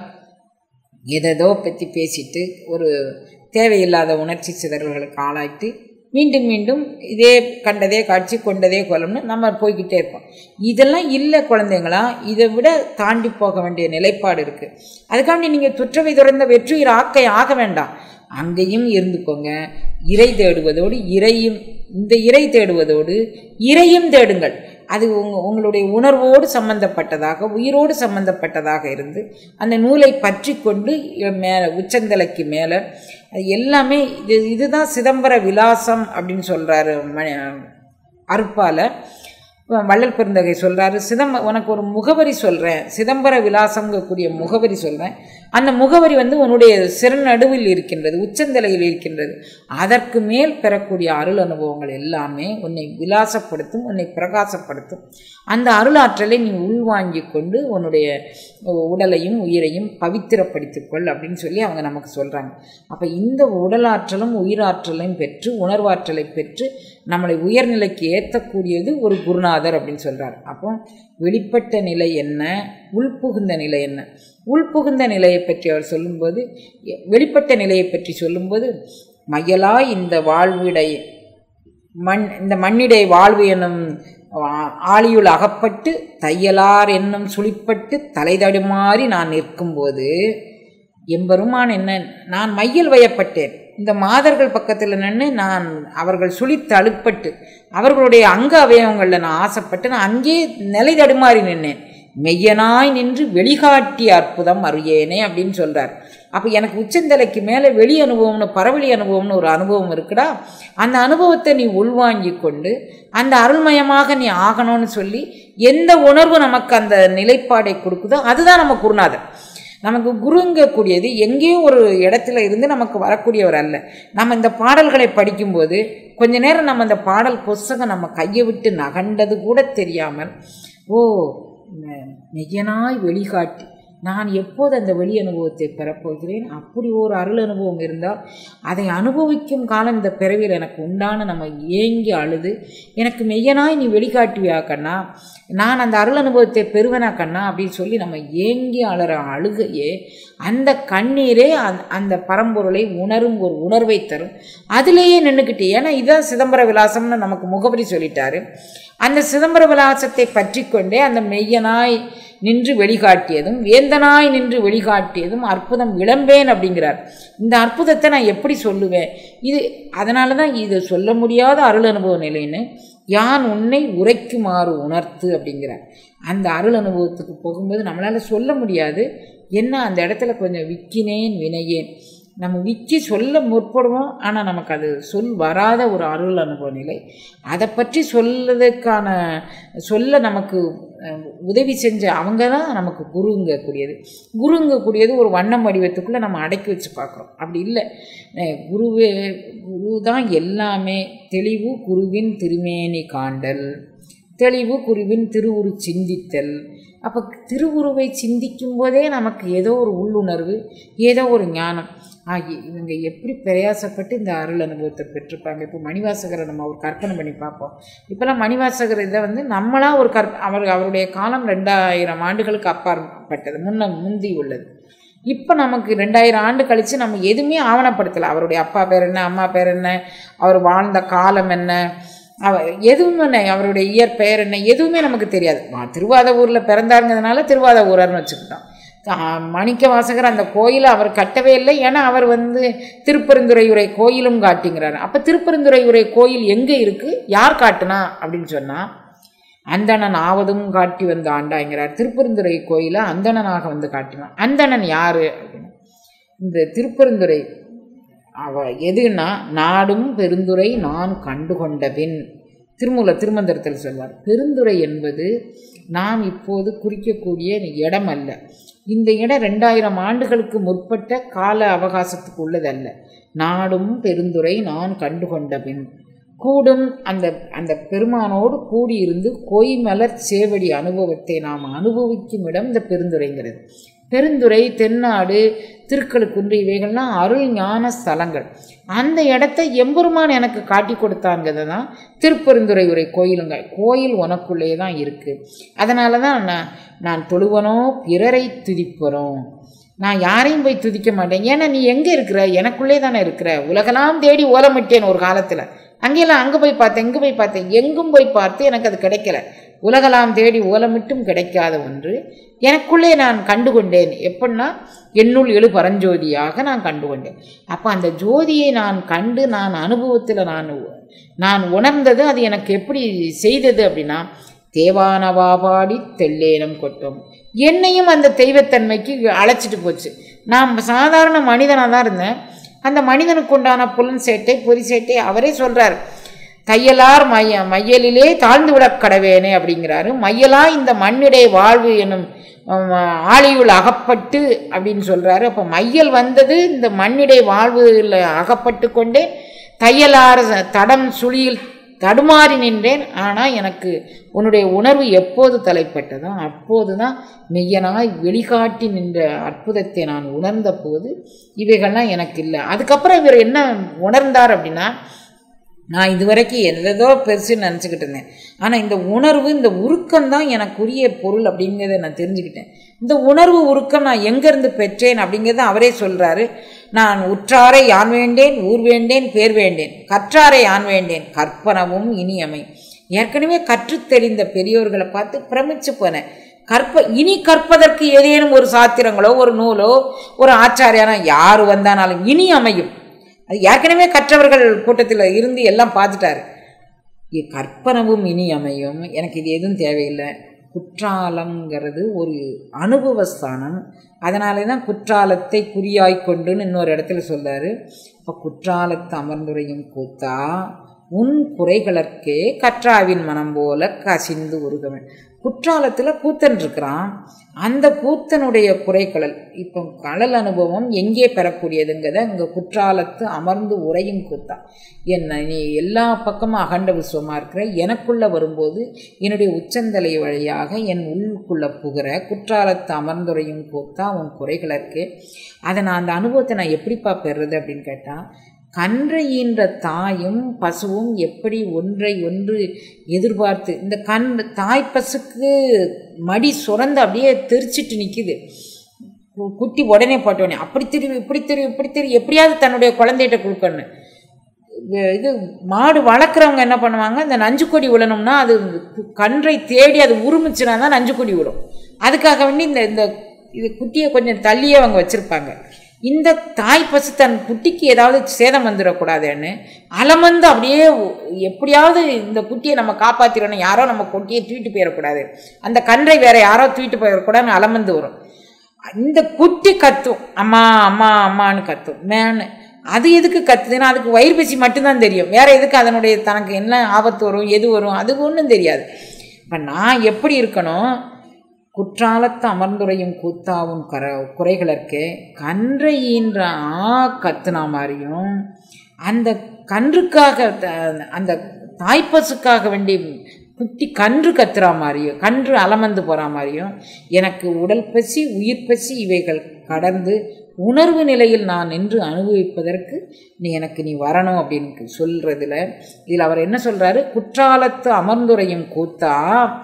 எதேதோ பற்றி பேசிட்டு ஒரு தேவையில்லாத உணர்ச்சி சிதறல்களுக்கு ஆளாயிட்டு மீண்டும் மீண்டும் இதே கண்டதே காட்சி கொண்டதே கொலம்னு நம்ம போய்கிட்டே இருப்போம் இதெல்லாம் இல்லை குழந்தைங்களா இதை விட தாண்டி போக வேண்டிய நிலைப்பாடு இருக்குது அதுக்காண்டி நீங்கள் துற்றவை துறந்த வெற்றியர் ஆக்கை ஆக வேண்டாம் அங்கேயும் இருந்துக்கோங்க இறை தேடுவதோடு இறையும் இந்த இறை தேடுவதோடு இறையும் தேடுங்கள் அது உங்க உங்களுடைய உணர்வோடு சம்பந்தப்பட்டதாக உயிரோடு சம்பந்தப்பட்டதாக இருந்து அந்த நூலை பற்றி கொண்டு மேலே உச்சந்தலைக்கு மேலே அது எல்லாமே இது இதுதான் சிதம்பர விலாசம் அப்படின்னு சொல்கிறாரு ம அருப்பால வள்ளல் பெருந்தகை சொல்கிறாரு சிதம்ப உனக்கு ஒரு முகவரி சொல்கிறேன் சிதம்பர விலாசங்கக்கூடிய முகவரி சொல்கிறேன் அந்த முகவரி வந்து உன்னுடைய சிறநடுவில் இருக்கின்றது உச்சந்தலையில் இருக்கின்றது அதற்கு மேல் பெறக்கூடிய அருள் அனுபவங்கள் எல்லாமே உன்னை விலாசப்படுத்தும் உன்னை பிரகாசப்படுத்தும் அந்த அருளாற்றலை நீ உள்வாங்கி கொண்டு உன்னுடைய உடலையும் உயிரையும் பவித்திரப்படுத்திக்கொள் அப்படின்னு சொல்லி அவங்க நமக்கு சொல்கிறாங்க அப்போ இந்த உடலாற்றலும் உயிராற்றலையும் பெற்று உணர்வாற்றலை பெற்று நம்மளை உயர்நிலைக்கு ஏற்றக்கூடியது ஒரு குருநாதர் அப்படின்னு சொல்கிறார் அப்போ வெளிப்பட்ட நிலை என்ன உள்புகுந்த நிலை என்ன உள்புகுந்த நிலையை பற்றி அவர் சொல்லும்போது வெளிப்பட்ட நிலையை பற்றி சொல்லும்போது மையலாய் இந்த வாழ்விடை மண் இந்த மண்ணிடை வாழ்வு என்னும் ஆழியுள் அகப்பட்டு தையலார் என்னும் சுழிப்பட்டு தலை தடுமாறி நான் நிற்கும்போது எம்பெருமான் என்ன நான் மையல் வயப்பட்டேன் இந்த மாதர்கள் பக்கத்தில் நின்று நான் அவர்கள் சுழித்து அழுப்பட்டு அவர்களுடைய அங்க அவயவங்களில் நான் ஆசைப்பட்டு நான் அங்கே நிலை தடுமாறி நின்னேன் மெய்யனாய் நின்று வெளிகாட்டி அற்புதம் அறியேனே அப்படின்னு சொல்கிறார் அப்போ எனக்கு உச்சந்தலைக்கு மேலே வெளி அனுபவம்னு பரவெளி அனுபவம்னு ஒரு அனுபவம் இருக்குடா அந்த அனுபவத்தை நீ உள்வாங்கி கொண்டு அந்த அருள்மயமாக நீ ஆகணும்னு சொல்லி எந்த உணர்வு நமக்கு அந்த நிலைப்பாடை கொடுக்குதோ அதுதான் நம்ம குருநாதர் நமக்கு குருங்கக்கூடியது எங்கேயோ ஒரு இடத்துல இருந்து நமக்கு வரக்கூடியவர் அல்ல நம்ம இந்த பாடல்களை படிக்கும்போது கொஞ்ச நேரம் நம்ம அந்த பாடல் புஸ்தகம் நம்ம கையை விட்டு நகண்டது கூட தெரியாமல் ஓ மெய்யனாய் வெளிகாட்டி நான் எப்போது அந்த வெளி அனுபவத்தை பெறப்போகிறேன் அப்படி ஒரு அருள் அனுபவம் இருந்தால் அதை அனுபவிக்கும் காலம் இந்த பிறவியில் எனக்கு உண்டான நம்ம ஏங்கி அழுது எனக்கு மெய்யனாய் நீ வெளிக்காட்டுவியா கண்ணா நான் அந்த அருள் அனுபவத்தை பெறுவேனா கண்ணா அப்படின்னு சொல்லி நம்ம ஏங்கி அழற அழுகையே அந்த கண்ணீரே அந் அந்த பரம்பொருளை உணரும் ஒரு உணர்வை தரும் அதிலேயே நின்றுக்கிட்டு ஏன்னா இதுதான் சிதம்பர விலாசம்னு நமக்கு முகவரி சொல்லிட்டாரு அந்த சிதம்பர விலாசத்தை பற்றி கொண்டே அந்த மெய்யனாய் நின்று வெளிகாட்டியதும் வேந்தனாய் நின்று வெளிகாட்டியதும் அற்புதம் விளம்பேன் அப்படிங்கிறார் இந்த அற்புதத்தை நான் எப்படி சொல்லுவேன் இது அதனால தான் இது சொல்ல முடியாத அருள் அனுபவ நிலைன்னு யான் உன்னை உரைக்குமாறு உணர்த்து அப்படிங்கிறார் அந்த அருள் அனுபவத்துக்கு போகும்போது நம்மளால் சொல்ல முடியாது என்ன அந்த இடத்துல கொஞ்சம் விக்கினேன் வினையேன் நம்ம விக்கி சொல்ல முற்படுவோம் ஆனால் நமக்கு அது சொல் வராத ஒரு அருள் அனுபவ நிலை அதை பற்றி சொல்லதுக்கான சொல்ல நமக்கு அஹ், உதவி செஞ்ச அவங்க தான் நமக்கு குருங்கக்கூடியது குருங்கக்கூடியது ஒரு வண்ணம் வடிவத்துக்குள்ளே நம்ம அடக்கி வச்சு பார்க்குறோம் அப்படி இல்லை அஹ், குருவே குரு தான் எல்லாமே தெளிவு குருவின் திருமேனி காண்டல் தெளிவு குருவின் திருவுரு சிந்தித்தல் அப்போ திருவுருவை சிந்திக்கும் போதே நமக்கு ஏதோ ஒரு உள்ளுணர்வு ஏதோ ஒரு ஞானம் ஆகி இவங்க எப்படி பிரயாசப்பட்டு இந்த அருள் அனுபவத்தை பெற்றிருப்பாங்க இப்போ மணிவாசகரை நம்ம ஒரு கற்பனை பண்ணி பார்ப்போம் இப்போல்லாம் மணிவாசகர் இதை வந்து நம்மளாக ஒரு கற் அவர் அவருடைய காலம் ரெண்டாயிரம் ஆண்டுகளுக்கு அப்பாற்பட்டது முன்ன முந்தி உள்ளது இப்போ நமக்கு ரெண்டாயிரம் ஆண்டு கழித்து நம்ம எதுவுமே ஆவணப்படுத்தலை அவருடைய அப்பா பேர் என்ன அம்மா பேர் என்ன அவர் வாழ்ந்த காலம் என்ன அவர் எதுவுமே இல்லை அவருடைய இயற்பெயர் என்ன எதுவுமே நமக்கு தெரியாது வா- திருவாதவூரில் பிறந்தாருங்கிறதுனால திருவாதவூரர்னு வச்சுக்கிட்டோம் ஆ, மாணிக்க வாசகர் அந்த கோயிலை அவர் கட்டவே இல்லை ஏன்னா அவர் வந்து திருப்பெருந்துறையுரை கோயிலும் காட்டிங்கிறாரு அப்போ திருப்பெருந்துறையுரை கோயில் எங்கே இருக்குது யார் காட்டுனா அப்படின்னு சொன்னால் அந்தணன் ஆவதும் காட்டி வந்த ஆண்டாங்கிறார் திருப்பெருந்துறை கோயிலை அந்தணனாக வந்து காட்டினான் அந்தணன் யார் அப்படின்னு இந்த திருப்பெருந்துறை அவ எதுன்னா நாடும் பெருந்துரை நான் கண்டு கொண்டபின் திருமூல திருமந்திரத்தில் சொல்வார் பெருந்துரை என்பது நாம் இப்போது குறிக்கக்கூடிய இடம் அல்ல இந்த இடம் ரெண்டாயிரம் ஆண்டுகளுக்கு முற்பட்ட கால அவகாசத்துக்கு உள்ளதல்ல நாடும் பெருந்துரை நான் கண்டு கொண்டபின் கூடும் அந்த அந்த பெருமானோடு கூடியிருந்து கொய்மலர் சேவடி அனுபவத்தை நாம் அனுபவிக்கும் இடம் இந்த பெருந்துரைங்கிறது பெருந்துறை தென்னாடு திருக்கழுக்குன்று இவைகள்லாம் அருள் ஞான ஸ்தலங்கள் அந்த இடத்த எம்பெருமான் எனக்கு காட்டி கொடுத்தாங்கிறது தான் திருப்பெருந்துறை உரை கோயிலுங்க கோயில் உனக்குள்ளே தான் இருக்குது அதனால தான் நான் நான் தொழுவனோ பிறரை துதிப்பனோ நான் யாரையும் போய் துதிக்க மாட்டேன் ஏன்னா நீ எங்கே இருக்கிற எனக்குள்ளே தானே இருக்கிற உலகெல்லாம் தேடி ஓலமிட்டேன் ஒரு காலத்தில் அங்கெல்லாம் அங்கே போய் பார்த்தேன் இங்கே போய் பார்த்தேன் எங்கும் போய் பார்த்து எனக்கு அது கிடைக்கல உலகலாம் தேடி ஓலமிட்டும் கிடைக்காத ஒன்று எனக்குள்ளே நான் கண்டுகொண்டேன் எப்படின்னா என்னுள் எழு பரஞ்சோதியாக நான் கண்டுகொண்டேன் அப்போ அந்த ஜோதியை நான் கண்டு நான் அனுபவத்தில் நான் நான் உணர்ந்தது அது எனக்கு எப்படி செய்தது அப்படின்னா தேவானவா பாடி தெல்லேனம் கொட்டும் என்னையும் அந்த தெய்வத்தன்மைக்கு அழைச்சிட்டு போச்சு நான் சாதாரண மனிதனாக தான் இருந்தேன் அந்த மனிதனுக்கு உண்டான புலன் சேட்டை பொறி சேட்டை அவரே சொல்கிறார் தையலார் மைய மையலிலே தாழ்ந்து விடக் கடவேனே அப்படிங்கிறாரு மையலா இந்த மண்ணிடை வாழ்வு எனும் ஆம், ஆழியுள் அகப்பட்டு அப்படின்னு சொல்கிறாரு அப்போ மையல் வந்தது இந்த மண்ணிடை வாழ்வில் அகப்பட்டு கொண்டே தையலார் தடம் சுழியில் தடுமாறி நின்றேன் ஆனால் எனக்கு உன்னுடைய உணர்வு எப்போது தலைப்பட்டதோ அப்போது தான் மெய்யனாய் வெளிக்காட்டி நின்ற அற்புதத்தை நான் உணர்ந்த போது இவைகள்லாம் எனக்கு இல்லை அதுக்கப்புறம் இவர் என்ன உணர்ந்தார் அப்படின்னா நான் இதுவரைக்கும் எதோ பெருசுன்னு நினச்சிக்கிட்டு இருந்தேன் ஆனால் இந்த உணர்வு இந்த உருக்கம் தான் எனக்குரிய பொருள் அப்படிங்கிறத நான் தெரிஞ்சுக்கிட்டேன் இந்த உணர்வு உருக்கம் நான் எங்கேருந்து பெற்றேன் அப்படிங்கிறத அவரே சொல்கிறாரு நான் உற்றாரை யான் வேண்டேன் ஊர் வேண்டேன் பேர் வேண்டேன் கற்றாரை யான் வேண்டேன் கற்பனவும் இனியமை ஏற்கனவே கற்றுத் தெரிந்த பெரியோர்களை பார்த்து பிரமிச்சு போனேன் கற்ப இனி கற்பதற்கு ஏதேனும் ஒரு சாத்திரங்களோ ஒரு நூலோ ஒரு ஆச்சாரியானோ யார் வந்தானாலும் இனி அமையும் அது ஏற்கனவே கற்றவர்கள் கூட்டத்தில் இருந்து எல்லாம் பார்த்துட்டாரு இ- கற்பனவும் இனி அமையும் எனக்கு இது எதுவும் தேவையில்லை குற்றாலங்கிறது ஒரு அனுபவஸ்தானம் அதனால தான் குற்றாலத்தை குறியாய் கொண்டுன்னு இன்னொரு இடத்துல சொல்றாரு இப்போ குற்றாலத்து அமர்ந்துரையும் கூத்தா உன் குறைகளற்கே கற்றாவின் மனம் போல கசிந்து உருகவன் குற்றாலத்தில் கூத்தன் இருக்கிறான் அந்த கூத்தனுடைய குறைக்கடல் இப்போ கடல் அனுபவம் எங்கே பெறக்கூடியதுங்கிறத இங்கே குற்றாலத்து அமர்ந்து உரையும் கூத்தா என்ன நீ எல்லா பக்கமும் அகண்ட விஸ்வமாக இருக்கிற எனக்குள்ளே வரும்போது என்னுடைய உச்சந்தலை வழியாக என் உள்ளுக்குள்ளே புகிற குற்றாலத்து அமர்ந்துரையும் கூத்தா உன் குறைகளற்கு அதை நான் அந்த அனுபவத்தை நான் எப்படிப்பா பெறுறது அப்படின்னு கேட்டால் கன்றை ஈன்ற தாயும் பசுவும் எப்படி ஒன்றை ஒன்று எதிர்பார்த்து இந்த கண் தாய் பசுக்கு மடி சுரந்து அப்படியே தெரிச்சிட்டு நிற்கிது குட்டி உடனே போட்டோடனே அப்படி திரும்பி இப்படி திரும்பி இப்படி திரும்பி எப்படியாவது தன்னுடைய குழந்தைகிட்ட கொடுக்கணும் இது மாடு வளர்க்குறவங்க என்ன பண்ணுவாங்க இந்த நஞ்சு கொடி விழணும்னா அது கன்றை தேடி அது உருமிச்சுனா தான் நஞ்சு கொடி விடும் அதுக்காக வேண்டி இந்த இந்த இது குட்டியை கொஞ்சம் தள்ளியே அவங்க வச்சுருப்பாங்க இந்த தாய் பசு தன் குட்டிக்கு ஏதாவது சேதம் வந்துடக்கூடாதுன்னு அலமந்து அப்படியே எப்படியாவது இந்த குட்டியை நம்ம காப்பாற்றிடணும் யாரோ நம்ம குட்டியை தூக்கிட்டு போயிடக்கூடாது அந்த கன்றை வேற யாரோ தூக்கிட்டு போயிடக்கூடாதுன்னு அலமந்து வரும் இந்த குட்டி கத்தும் அம்மா அம்மா அம்மான்னு கத்தும் மேனு அது எதுக்கு கத்துதுன்னா அதுக்கு வயிறு பசி மட்டும்தான் தெரியும் வேற எதுக்கு அதனுடைய தனக்கு என்ன ஆபத்து வரும் எது வரும் அது ஒன்றும் தெரியாது இப்போ நான் எப்படி இருக்கணும் குற்றாலத்து அமர்ந்துரையும் கூத்தாவும் கர குறைகளற்கு கன்றை ஈன்ற ஆ கத்துனா மாதிரியும் அந்த கன்றுக்காக அந்த தாய்ப்பசுக்காக வேண்டி குட்டி கன்று கத்துறா மாதிரியும் கன்று அலமந்து போகிற மாதிரியும் எனக்கு உடல் பசி உயிர் பசி இவைகள் கடந்து உணர்வு நிலையில் நான் நின்று அனுபவிப்பதற்கு நீ எனக்கு நீ வரணும் அப்படின்னு சொல்கிறதுல இதில் அவர் என்ன சொல்கிறாரு குற்றாலத்து அமர்ந்துரையும் கூத்தா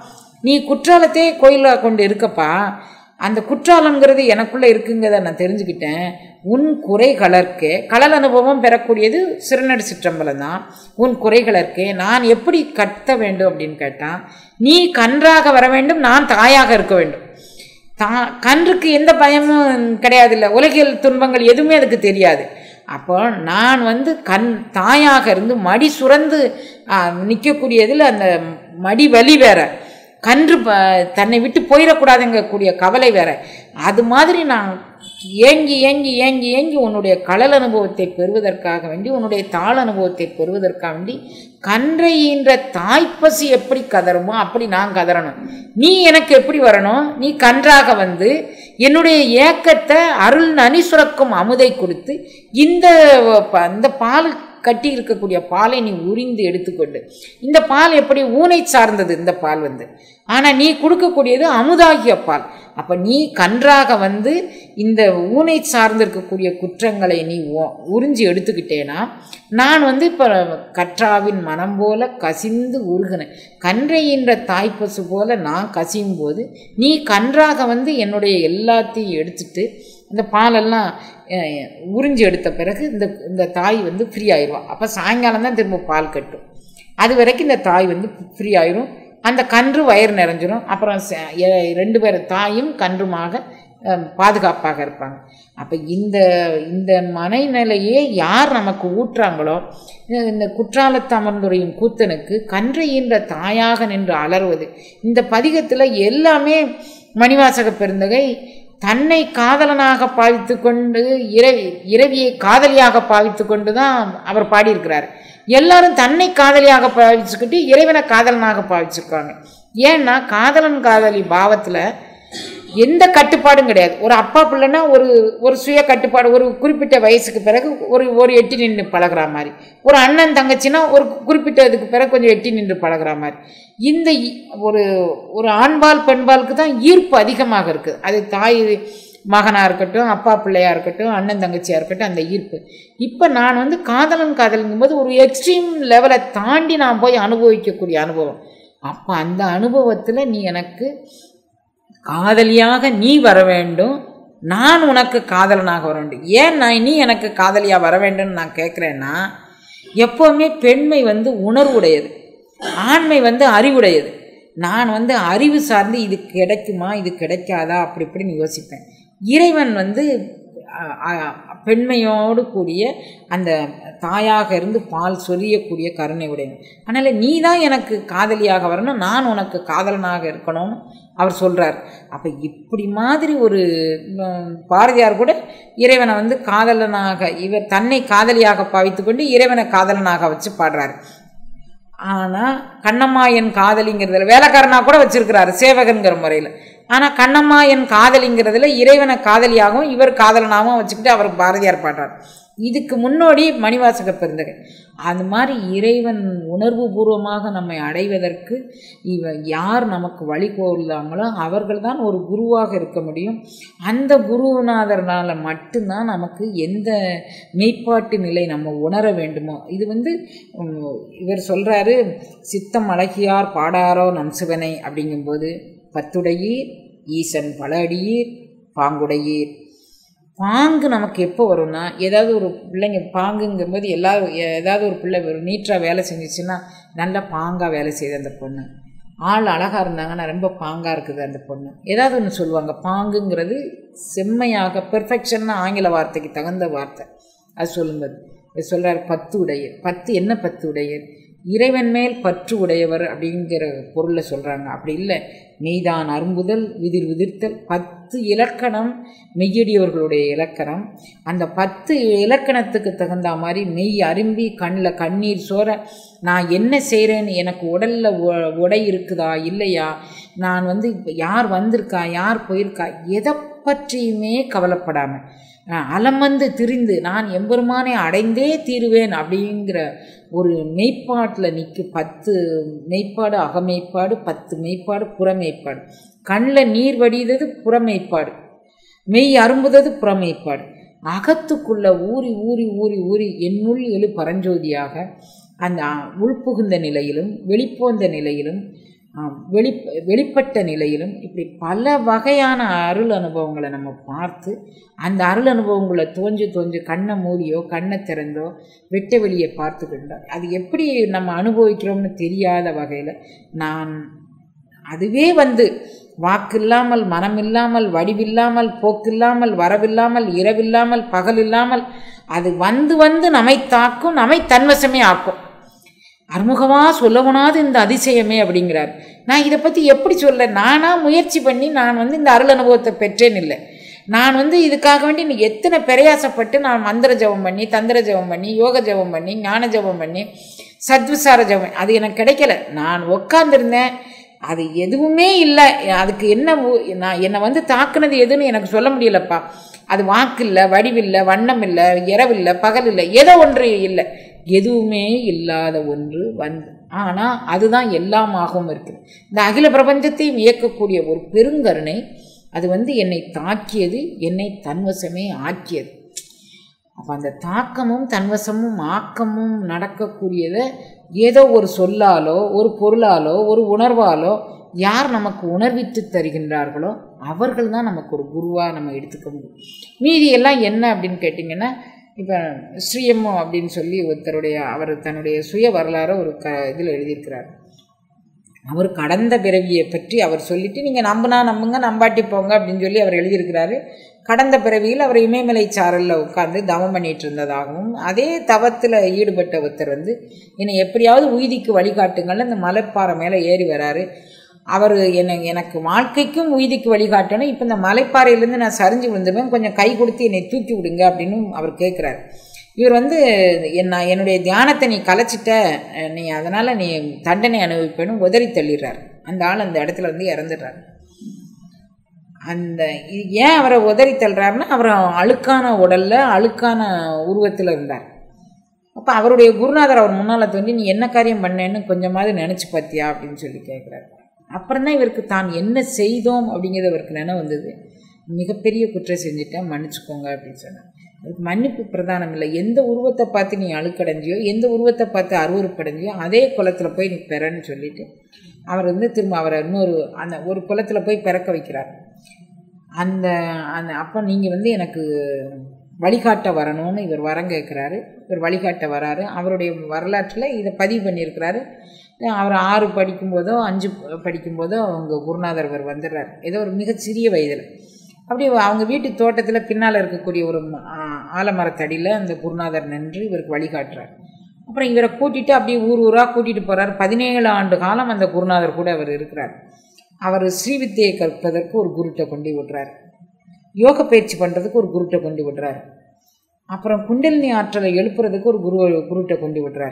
நீ குற்றாலத்தையே கோயிலாக கொண்டு இருக்கப்பா அந்த குற்றாலங்கிறது எனக்குள்ளே இருக்குங்கிறத நான் தெரிஞ்சுக்கிட்டேன் உன் குறைகளற்கே கடல் அனுபவம் பெறக்கூடியது சிறுநடு சிற்றம்பலம் தான் உன் குறைகளற்கே நான் எப்படி கத்த வேண்டும் அப்படின்னு கேட்டால் நீ கன்றாக வர வேண்டும் நான் தாயாக இருக்க வேண்டும் தா கன்றுக்கு எந்த பயமும் கிடையாது இல்லை உலகியல் துன்பங்கள் எதுவுமே அதுக்கு தெரியாது அப்போ நான் வந்து கண் தாயாக இருந்து மடி சுரந்து நிற்கக்கூடியதில் அந்த மடி வலி வேற கன்று ப தன்னை விட்டு போயிடக்கூடாதுங்கக்கூடிய கவலை வேற அது மாதிரி நான் ஏங்கி ஏங்கி ஏங்கி ஏங்கி உன்னுடைய கடல் அனுபவத்தை பெறுவதற்காக வேண்டி உன்னுடைய தாள் அனுபவத்தை பெறுவதற்காக வேண்டி கன்றை ஈன்ற தாய்ப்பசி எப்படி கதறுமோ அப்படி நான் கதறணும் நீ எனக்கு எப்படி வரணும் நீ கன்றாக வந்து என்னுடைய ஏக்கத்தை அருள் நனி சுரக்கும் அமுதை கொடுத்து இந்த இந்த பால் கட்டி இருக்கக்கூடிய பாலை நீ உறிந்து எடுத்துக்கொண்டு இந்த பால் எப்படி ஊனை சார்ந்தது இந்த பால் வந்து ஆனால் நீ கொடுக்கக்கூடியது அமுதாகிய பால் அப்போ நீ கன்றாக வந்து இந்த ஊனை சார்ந்திருக்கக்கூடிய குற்றங்களை நீ உறிஞ்சி எடுத்துக்கிட்டேனா நான் வந்து இப்போ கற்றாவின் மனம் போல கசிந்து உருகினேன் கன்றையின்ற தாய்ப்பசு போல நான் கசியும் போது நீ கன்றாக வந்து என்னுடைய எல்லாத்தையும் எடுத்துட்டு இந்த பாலெல்லாம் உறிஞ்சி எடுத்த பிறகு இந்த இந்த தாய் வந்து ஃப்ரீ ஆயிடுவா அப்போ சாயங்காலம் தான் திரும்ப பால் கட்டும் அது வரைக்கும் இந்த தாய் வந்து ஃப்ரீ ஆயிரும் அந்த கன்று வயிறு நிறைஞ்சிரும் அப்புறம் ரெண்டு பேர் தாயும் கன்றுமாக பாதுகாப்பாக இருப்பாங்க அப்போ இந்த இந்த மனைநிலையே யார் நமக்கு ஊட்டுறாங்களோ இந்த குற்றாலத்து அமர்ந்துரையும் கூத்தனுக்கு கன்றையின்ற தாயாக நின்று அலறுவது இந்த பதிகத்தில் எல்லாமே மணிவாசக பெருந்தகை தன்னை காதலனாக பாவித்து கொண்டு இரவி இரவியை காதலியாக பாவித்து கொண்டு தான் அவர் பாடியிருக்கிறார் எல்லாரும் தன்னை காதலியாக பாவிச்சுக்கிட்டு இறைவனை காதலனாக பாவிச்சிருக்காங்க ஏன்னா காதலன் காதலி பாவத்தில் எந்த கட்டுப்பாடும் கிடையாது ஒரு அப்பா பிள்ளைன்னா ஒரு ஒரு சுய கட்டுப்பாடு ஒரு குறிப்பிட்ட வயசுக்கு பிறகு ஒரு ஒரு எட்டி நின்று பழகிற மாதிரி ஒரு அண்ணன் தங்கச்சின்னா ஒரு குறிப்பிட்டதுக்கு பிறகு கொஞ்சம் எட்டி நின்று பழகிற மாதிரி இந்த ஒரு ஒரு ஆண்பால் பெண்பாலுக்கு தான் ஈர்ப்பு அதிகமாக இருக்குது அது தாய் மகனாக இருக்கட்டும் அப்பா பிள்ளையாக இருக்கட்டும் அண்ணன் தங்கச்சியாக இருக்கட்டும் அந்த ஈர்ப்பு இப்போ நான் வந்து காதலன் காதலுங்கும்போது ஒரு எக்ஸ்ட்ரீம் லெவலை தாண்டி நான் போய் அனுபவிக்கக்கூடிய அனுபவம் அப்போ அந்த அனுபவத்தில் நீ எனக்கு காதலியாக நீ வர வேண்டும் நான் உனக்கு காதலனாக வர வேண்டும் ஏன் நான் நீ எனக்கு காதலியாக வர வேண்டும்னு நான் கேட்குறேன்னா எப்போவுமே பெண்மை வந்து உணர்வுடையது ஆண்மை வந்து அறிவுடையது நான் வந்து அறிவு சார்ந்து இது கிடைக்குமா இது கிடைக்காதா அப்படி இப்படின்னு யோசிப்பேன் இறைவன் வந்து பெண்மையோடு கூடிய அந்த தாயாக இருந்து பால் சொரியக்கூடிய கருணை உடையவன் அதனால் நீ தான் எனக்கு காதலியாக வரணும் நான் உனக்கு காதலனாக இருக்கணும்னு அவர் சொல்கிறார் அப்போ இப்படி மாதிரி ஒரு பாரதியார் கூட இறைவனை வந்து காதலனாக இவர் தன்னை காதலியாக பாவித்து கொண்டு இறைவனை காதலனாக வச்சு பாடுறாரு ஆனால் கண்ணம்மா என் காதலிங்கிறதுல வேலைக்காரனா கூட வச்சிருக்கிறாரு சேவகன்கிற முறையில் ஆனால் கண்ணம்மா என் காதலிங்கிறதுல இறைவனை காதலியாகவும் இவர் காதலனாகவும் வச்சுக்கிட்டு அவர் பாரதியார் பாடுறார் இதுக்கு முன்னோடி மணிவாசக பெருந்தகை அது மாதிரி இறைவன் உணர்வு பூர்வமாக நம்மை அடைவதற்கு இவ யார் நமக்கு வழிகோர்ந்தாங்களோ அவர்கள் தான் ஒரு குருவாக இருக்க முடியும் அந்த குருநாதர்னால் மட்டும்தான் நமக்கு எந்த மெய்ப்பாட்டு நிலை நம்ம உணர வேண்டுமோ இது வந்து உம், இவர் சொல்கிறாரு சித்தம் அழகியார் பாடாரோ நம் சிவனை அப்படிங்கும்போது பத்துடையீர் ஈசன் பல அடியீர் பாங்குடையீர் பாங்கு நமக்கு எப்போ வரும்னா ஏதாவது ஒரு பிள்ளைங்க பாங்குங்கும்போது எல்லாரும் ஏதாவது ஒரு பிள்ளை ஒரு நீட்டாக வேலை செஞ்சுச்சுன்னா நல்ல பாங்காக வேலை செய்யுது அந்த பொண்ணு ஆள் அழகாக இருந்தாங்கன்னா ரொம்ப பாங்காக இருக்குது அந்த பொண்ணு ஏதாவது ஒன்று சொல்லுவாங்க பாங்குங்கிறது செம்மையாக பெர்ஃபெக்ஷன்னா ஆங்கில வார்த்தைக்கு தகுந்த வார்த்தை அது சொல்லும்போது இது சொல்கிறார் பத்து உடையர் பத்து என்ன பத்து உடையர் இறைவன் மேல் பற்று உடையவர் அப்படிங்கிற பொருளை சொல்கிறாங்க அப்படி இல்லை மெய்தான் அரும்புதல் விதிர் விதிர்த்தல் பத்து இலக்கணம் மெய்யடியவர்களுடைய இலக்கணம் அந்த பத்து இலக்கணத்துக்கு தகுந்த மாதிரி மெய் அரும்பி கண்ணில் கண்ணீர் சோற நான் என்ன செய்கிறேன்னு எனக்கு உடலில் உடை இருக்குதா இல்லையா நான் வந்து இப்போ யார் வந்திருக்கா யார் போயிருக்கா எதை பற்றியுமே கவலைப்படாமல் அலமந்து திரிந்து நான் எம்பெருமானை அடைந்தே தீருவேன் அப்படிங்கிற ஒரு மெய்ப்பாட்டில் நிற்க பத்து மெய்ப்பாடு அகமெய்ப்பாடு பத்து மெய்ப்பாடு புறமெய்ப்பாடு கண்ணில் நீர் வடிதது புறமெய்ப்பாடு மெய் அரும்புதது புறமெய்ப்பாடு அகத்துக்குள்ள ஊறி ஊறி ஊறி ஊறி என்னுள் எழு பரஞ்சோதியாக அந்த உள்புகுந்த நிலையிலும் வெளிப்போந்த நிலையிலும் ஆம், வெளி வெளிப்பட்ட நிலையிலும் இப்படி பல வகையான அருள் அனுபவங்களை நம்ம பார்த்து அந்த அருள் அனுபவங்களை தோஞ்சு தோஞ்சு கண்ணை மூடியோ கண்ணை திறந்தோ வெட்ட வெளியை பார்த்துக்கிட்டோம் அது எப்படி நம்ம அனுபவிக்கிறோம்னு தெரியாத வகையில் நான் அதுவே வந்து வாக்கில்லாமல் மனமில்லாமல் வடிவில்லாமல் போக்கில்லாமல் வரவில்லாமல் இரவில்லாமல் பகல் இல்லாமல் அது வந்து வந்து நம்மை தாக்கும் நம்மை தன்வசமே ஆக்கும் அறுமுகமாக சொல்லவனாது இந்த அதிசயமே அப்படிங்கிறார் நான் இதை பற்றி எப்படி சொல்ல நானாக முயற்சி பண்ணி நான் வந்து இந்த அருள் அனுபவத்தை பெற்றேன் இல்லை நான் வந்து இதுக்காக வேண்டி நீ எத்தனை பிரயாசப்பட்டு நான் மந்திர ஜெபம் பண்ணி தந்திர ஜெபம் பண்ணி யோக ஜெபம் பண்ணி ஞான ஜெபம் பண்ணி சத்விசார ஜெபம் அது எனக்கு கிடைக்கல நான் உட்காந்துருந்தேன் அது எதுவுமே இல்லை அதுக்கு என்ன ஊ- நான் என்னை வந்து தாக்குனது எதுன்னு எனக்கு சொல்ல முடியலப்பா அது வாக்கு இல்லை வடிவில்லை வண்ணம் இல்லை இரவில்லை பகல் இல்லை ஏதோ ஒன்று இல்லை எதுவுமே இல்லாத ஒன்று வந்து ஆனால் அதுதான் எல்லாமாகவும் இருக்குது இந்த அகில பிரபஞ்சத்தையும் இயக்கக்கூடிய ஒரு பெருங்கருணை அது வந்து என்னை தாக்கியது என்னை தன்வசமே ஆக்கியது அப்போ அந்த தாக்கமும் தன்வசமும் ஆக்கமும் நடக்கக்கூடியதை ஏதோ ஒரு சொல்லாலோ ஒரு பொருளாலோ ஒரு உணர்வாலோ யார் நமக்கு உணர்வித்து தருகின்றார்களோ அவர்கள் தான் நமக்கு ஒரு குருவாக நம்ம எடுத்துக்க முடியும் மீதி எல்லாம் என்ன அப்படின்னு கேட்டிங்கன்னா இப்போ ஸ்ரீஎம்மோ அப்படின்னு சொல்லி ஒருத்தருடைய அவர் தன்னுடைய சுய வரலாறை ஒரு க இதில் எழுதியிருக்கிறார் அவர் கடந்த பிறவியை பற்றி அவர் சொல்லிட்டு நீங்கள் நம்பினா நம்புங்க நம்பாட்டி போங்க அப்படின்னு சொல்லி அவர் எழுதியிருக்கிறாரு கடந்த பிறவியில் அவர் இமயமலை சாரலில் உட்காந்து தவம் பண்ணிட்டு இருந்ததாகவும் அதே தவத்தில் ஈடுபட்ட ஒருத்தர் வந்து என்னை எப்படியாவது உய்திக்கு வழிகாட்டுங்கள்னு அந்த மலைப்பாறை மேலே ஏறி வராரு அவர் என்னை எனக்கு வாழ்க்கைக்கும் உய்திக்கு வழிகாட்டணும் இப்போ இந்த மலைப்பாறையிலேருந்து நான் சரிஞ்சு விழுந்துருவேன் கொஞ்சம் கை கொடுத்து என்னை தூக்கி விடுங்க அப்படின்னு அவர் கேட்குறாரு இவர் வந்து என்ன என்னுடைய தியானத்தை நீ கலைச்சிட்ட அஹ் நீ அதனால் நீ தண்டனை அனுபவிப்பேன்னு உதறி தள்ளிடுறார் அந்த ஆள் அந்த இடத்துல வந்து இறந்துடுறார் அந்த இது ஏன் அவரை உதறி தள்ளுறாருன்னா அவர் அழுக்கான உடலில் அழுக்கான உருவத்தில் இருந்தார் அப்போ அவருடைய குருநாதர் அவர் முன்னால் தோண்டி நீ என்ன காரியம் பண்ணேன்னு கொஞ்சமாவது நினச்சி பார்த்தியா அப்படின்னு சொல்லி கேட்குறாரு அப்புறம் தான் இவருக்கு தான் என்ன செய்தோம் அப்படிங்கிறது அவருக்கு நினைவு வந்தது மிகப்பெரிய குற்றம் செஞ்சுட்டேன் மன்னிச்சுக்கோங்க அப்படின்னு சொன்னார் அதுக்கு மன்னிப்பு பிரதானம் இல்லை எந்த உருவத்தை பார்த்து நீ அழுக்கடைஞ்சியோ எந்த உருவத்தை பார்த்து அருவறுப்படைஞ்சியோ அதே குளத்தில் போய் நீ பெறன்னு சொல்லிட்டு அவர் வந்து திரும்ப அவரை இன்னொரு அந்த ஒரு குளத்தில் போய் பிறக்க வைக்கிறார் அந்த அந்த அப்போ நீங்கள் வந்து எனக்கு வழிகாட்ட வரணும்னு இவர் வரம் கேட்குறாரு இவர் வழிகாட்ட வராரு அவருடைய வரலாற்றில் இதை பதிவு பண்ணியிருக்கிறாரு அவர் ஆறு படிக்கும்போதோ அஞ்சு படிக்கும்போதோ அவங்க குருநாதர் இவர் வந்துடுறார் ஏதோ ஒரு மிகச் சிறிய வயதில் அப்படியே அவங்க வீட்டு தோட்டத்தில் பின்னால் இருக்கக்கூடிய ஒரு ம- ஆ- ஆலமரத்தடியில் அந்த குருநாதர் நின்று இவருக்கு வழிகாட்டுறார் அப்புறம் இவரை கூட்டிகிட்டு அப்படியே ஊர் ஊராக கூட்டிகிட்டு போகிறார் பதினேழு ஆண்டு காலம் அந்த குருநாதர் கூட அவர் இருக்கிறார் அவர் ஸ்ரீவித்தியை கற்பதற்கு ஒரு குருட்டை கொண்டு விடுறார் யோக பயிற்சி பண்ணுறதுக்கு ஒரு குருட்டை கொண்டு விடுறாரு அப்புறம் குண்டலினி ஆற்றலை எழுப்புறதுக்கு ஒரு குரு குருட்டை கொண்டு விடுறாரு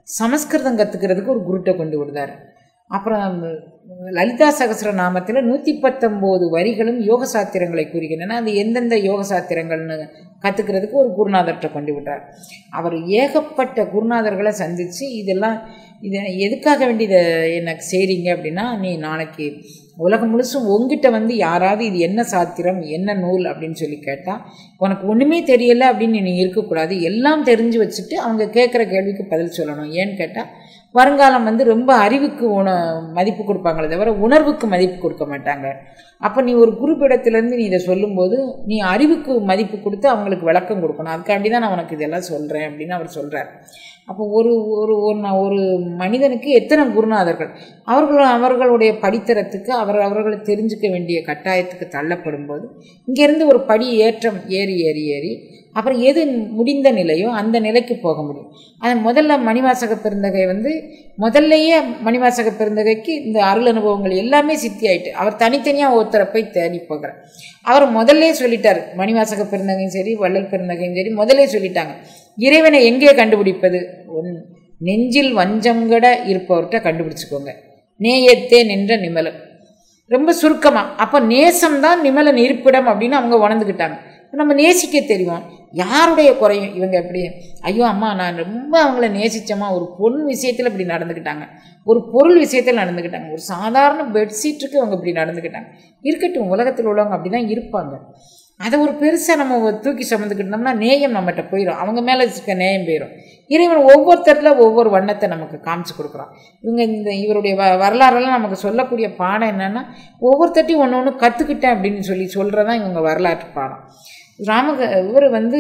சமஸ்கிருதம் கற்றுக்கிறதுக்கு ஒரு குருட்டை கொண்டு விடுதார் அப்புறம் லலிதா சகஸ்ர நாமத்தில் நூற்றி பத்தொம்போது வரிகளும் யோக சாத்திரங்களை கூறுகின்றன அது எந்தெந்த யோக சாத்திரங்கள்னு கற்றுக்கிறதுக்கு ஒரு குருநாதர்கிட்ட கொண்டு விட்டார் அவர் ஏகப்பட்ட குருநாதர்களை சந்தித்து இதெல்லாம் இதை எதுக்காக வேண்டி இதை எனக்கு செய்கிறீங்க அப்படின்னா நீ நாளைக்கு உலகம் முழுசும் உங்ககிட்ட வந்து யாராவது இது என்ன சாத்திரம் என்ன நூல் அப்படின்னு சொல்லி கேட்டால் உனக்கு ஒன்றுமே தெரியலை அப்படின்னு நீ இருக்கக்கூடாது எல்லாம் தெரிஞ்சு வச்சுட்டு அவங்க கேட்குற கேள்விக்கு பதில் சொல்லணும் ஏன்னு கேட்டால் வருங்காலம் வந்து ரொம்ப அறிவுக்கு உண மதிப்பு கொடுப்பாங்களே தவிர உணர்வுக்கு மதிப்பு கொடுக்க மாட்டாங்க அப்போ நீ ஒரு குறிப்பிடத்துலேருந்து நீ இதை சொல்லும்போது நீ அறிவுக்கு மதிப்பு கொடுத்து அவங்களுக்கு விளக்கம் கொடுக்கணும் அதுக்காண்டி தான் நான் உனக்கு இதெல்லாம் சொல்கிறேன் அப்படின்னு அவர் சொல்கிறார் அப்போ ஒரு ஒரு ஒரு மனிதனுக்கு எத்தனை குருநாதர்கள் அவர்கள் அவர்களுடைய படித்தரத்துக்கு அவர் அவர்களை தெரிஞ்சுக்க வேண்டிய கட்டாயத்துக்கு தள்ளப்படும் போது இங்கேருந்து ஒரு படி ஏற்றம் ஏறி ஏறி ஏறி அப்புறம் எது முடிந்த நிலையோ அந்த நிலைக்கு போக முடியும் அது முதல்ல மணிவாசக பெருந்தகை வந்து முதல்லையே மணிவாசக பெருந்தகைக்கு இந்த அருள் அனுபவங்கள் எல்லாமே சித்தி ஆயிட்டு அவர் தனித்தனியாக ஒருத்தரை போய் தேடி போகிறார் அவர் முதல்ல சொல்லிட்டார் மணிவாசக பெருந்தகையும் சரி வள்ளல் பெருந்தகையும் சரி முதல்ல சொல்லிட்டாங்க இறைவனை எங்கே கண்டுபிடிப்பது ஒன் நெஞ்சில் வஞ்சங்கட இருப்பவர்கிட்ட கண்டுபிடிச்சிக்கோங்க நேயத்தே நின்ற நிமலன் ரொம்ப சுருக்கமாக அப்போ நேசம்தான் நிமலன் இருப்பிடம் அப்படின்னு அவங்க உணர்ந்துக்கிட்டாங்க நம்ம நேசிக்க தெரியும் யாருடைய குறையும் இவங்க எப்படி ஐயோ அம்மா நான் ரொம்ப அவங்கள நேசித்தம்மா ஒரு பொன் விஷயத்தில் இப்படி நடந்துக்கிட்டாங்க ஒரு பொருள் விஷயத்தில் நடந்துக்கிட்டாங்க ஒரு சாதாரண பெட்ஷீட்டுக்கு அவங்க இப்படி நடந்துக்கிட்டாங்க இருக்கட்டும் உலகத்தில் உள்ளவங்க அப்படி தான் இருப்பாங்க அதை ஒரு பெருசாக நம்ம தூக்கி சுமந்துக்கிட்டோம்னா நேயம் நம்மகிட்ட போயிடும் அவங்க மேலே இருக்க நேயம் போயிடும் இறைவன் ஒவ்வொருத்தரில் ஒவ்வொரு வண்ணத்தை நமக்கு காமிச்சு கொடுக்குறான் இவங்க இந்த இவருடைய வ வரலாறெல்லாம் நமக்கு சொல்லக்கூடிய பாடம் என்னென்னா ஒவ்வொருத்தட்டையும் ஒன்று ஒன்று கற்றுக்கிட்டேன் அப்படின்னு சொல்லி சொல்கிறதான் இவங்க வரலாற்று பாடம் ராமக இவர் வந்து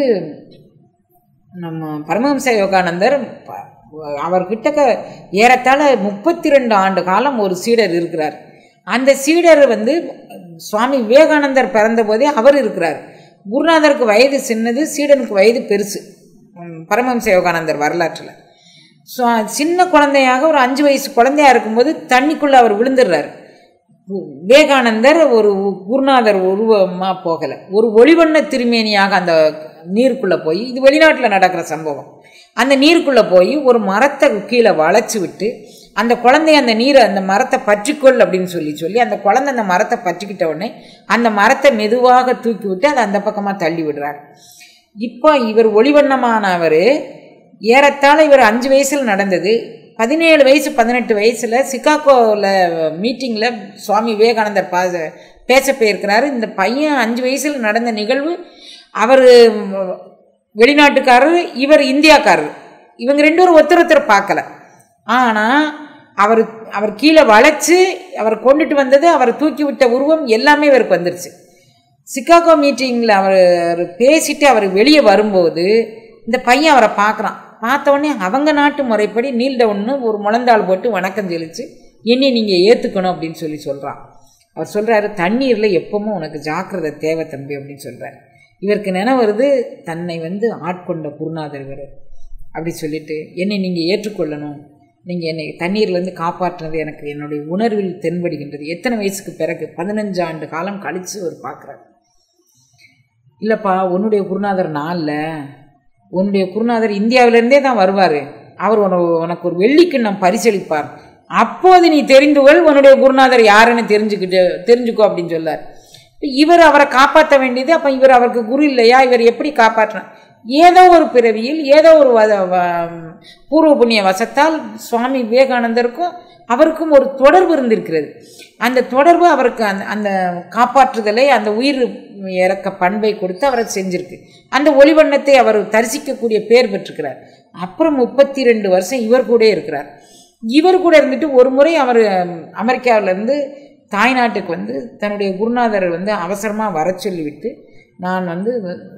நம்ம பரமஹம்ச யோகானந்தர் அவர்கிட்ட ஏறத்தாழ முப்பத்தி ரெண்டு ஆண்டு காலம் ஒரு சீடர் இருக்கிறார் அந்த சீடர் வந்து சுவாமி விவேகானந்தர் பிறந்த போதே அவர் இருக்கிறார் குருநாதருக்கு வயது சின்னது சீடனுக்கு வயது பெருசு பரமஹம்ச யோகானந்தர் வரலாற்றில் ஸோ சின்ன குழந்தையாக ஒரு அஞ்சு வயசு குழந்தையா இருக்கும்போது தண்ணிக்குள்ளே அவர் விழுந்துடுறார் விவேகானந்தர் ஒரு குருநாதர் உருவமாக போகலை ஒரு ஒளிவண்ண திருமேனியாக அந்த நீருக்குள்ளே போய் இது வெளிநாட்டில் நடக்கிற சம்பவம் அந்த நீருக்குள்ளே போய் ஒரு மரத்தை கீழே வளைச்சி விட்டு அந்த குழந்தைய அந்த நீரை அந்த மரத்தை பற்றிக்கொள் அப்படின்னு சொல்லி சொல்லி அந்த குழந்தை அந்த மரத்தை பற்றிக்கிட்ட உடனே அந்த மரத்தை மெதுவாக தூக்கி விட்டு அதை அந்த பக்கமாக தள்ளி விடுறார் இப்போ இவர் ஒளிவண்ணமானவர் ஏறத்தாழ இவர் அஞ்சு வயசில் நடந்தது பதினேழு வயசு பதினெட்டு வயசில் சிகாகோவில் மீட்டிங்கில் சுவாமி விவேகானந்தர் பா பேச போயிருக்கிறாரு இந்த பையன் அஞ்சு வயசில் நடந்த நிகழ்வு அவர் வெளிநாட்டுக்காரர் இவர் இந்தியாக்காரர் இவங்க ரெண்டு பேரும் ஒருத்தர் ஒருத்தர் பார்க்கல ஆனால் அவர் அவர் கீழே வளைச்சு அவர் கொண்டுட்டு வந்தது அவர் தூக்கி விட்ட உருவம் எல்லாமே இவருக்கு வந்துருச்சு சிகாகோ மீட்டிங்கில் அவர் பேசிட்டு அவர் வெளியே வரும்போது இந்த பையன் அவரை பார்க்குறான் பார்த்த உடனே அவங்க நாட்டு முறைப்படி நீல் டவுன்னு ஒரு முழந்தாள் போட்டு வணக்கம் தெளித்து என்னை நீங்கள் ஏற்றுக்கணும் அப்படின்னு சொல்லி சொல்கிறான் அவர் சொல்கிறாரு தண்ணீரில் எப்பவும் உனக்கு ஜாக்கிரதை தேவை தம்பி அப்படின்னு சொல்கிறார் இவருக்கு நினைவு வருது தன்னை வந்து ஆட்கொண்ட குருநாதர் இவர் அப்படி சொல்லிட்டு என்னை நீங்கள் ஏற்றுக்கொள்ளணும் நீங்கள் என்னை தண்ணீர்லேருந்து காப்பாற்றினது எனக்கு என்னுடைய உணர்வில் தென்படுகின்றது எத்தனை வயசுக்கு பிறகு பதினஞ்சு ஆண்டு காலம் கழித்து அவர் பார்க்குறாரு இல்லைப்பா உன்னுடைய குருநாதர் நான் இல்லை உன்னுடைய குருநாதர் இந்தியாவிலேருந்தே தான் வருவார் அவர் உன உனக்கு ஒரு வெள்ளிக்கிண்ணம் பரிசளிப்பார் அப்போது நீ தெரிந்து கொள் உன்னுடைய குருநாதர் யாருன்னு தெரிஞ்சுக்கிட்டு தெரிஞ்சுக்கோ அப்படின்னு சொல்லார் இவர் அவரை காப்பாற்ற வேண்டியது அப்போ இவர் அவருக்கு குரு இல்லையா இவர் எப்படி காப்பாற்றினார் ஏதோ ஒரு பிறவியில் ஏதோ ஒரு பூர்வ புண்ணிய வசத்தால் சுவாமி விவேகானந்தருக்கும் அவருக்கும் ஒரு தொடர்பு இருந்திருக்கிறது அந்த தொடர்பு அவருக்கு அந்த அந்த காப்பாற்றுதலை அந்த உயிர் இறக்க பண்பை கொடுத்து அவரை செஞ்சிருக்கு அந்த ஒளிவண்ணத்தை அவர் தரிசிக்கக்கூடிய பேர் பெற்றிருக்கிறார் அப்புறம் முப்பத்தி ரெண்டு வருஷம் இவர் கூட இருக்கிறார் இவர் கூட இருந்துட்டு ஒரு முறை அவர் அமெரிக்காவிலேருந்து தாய்நாட்டுக்கு வந்து தன்னுடைய குருநாதர் வந்து அவசரமாக வர சொல்லிவிட்டு நான் வந்து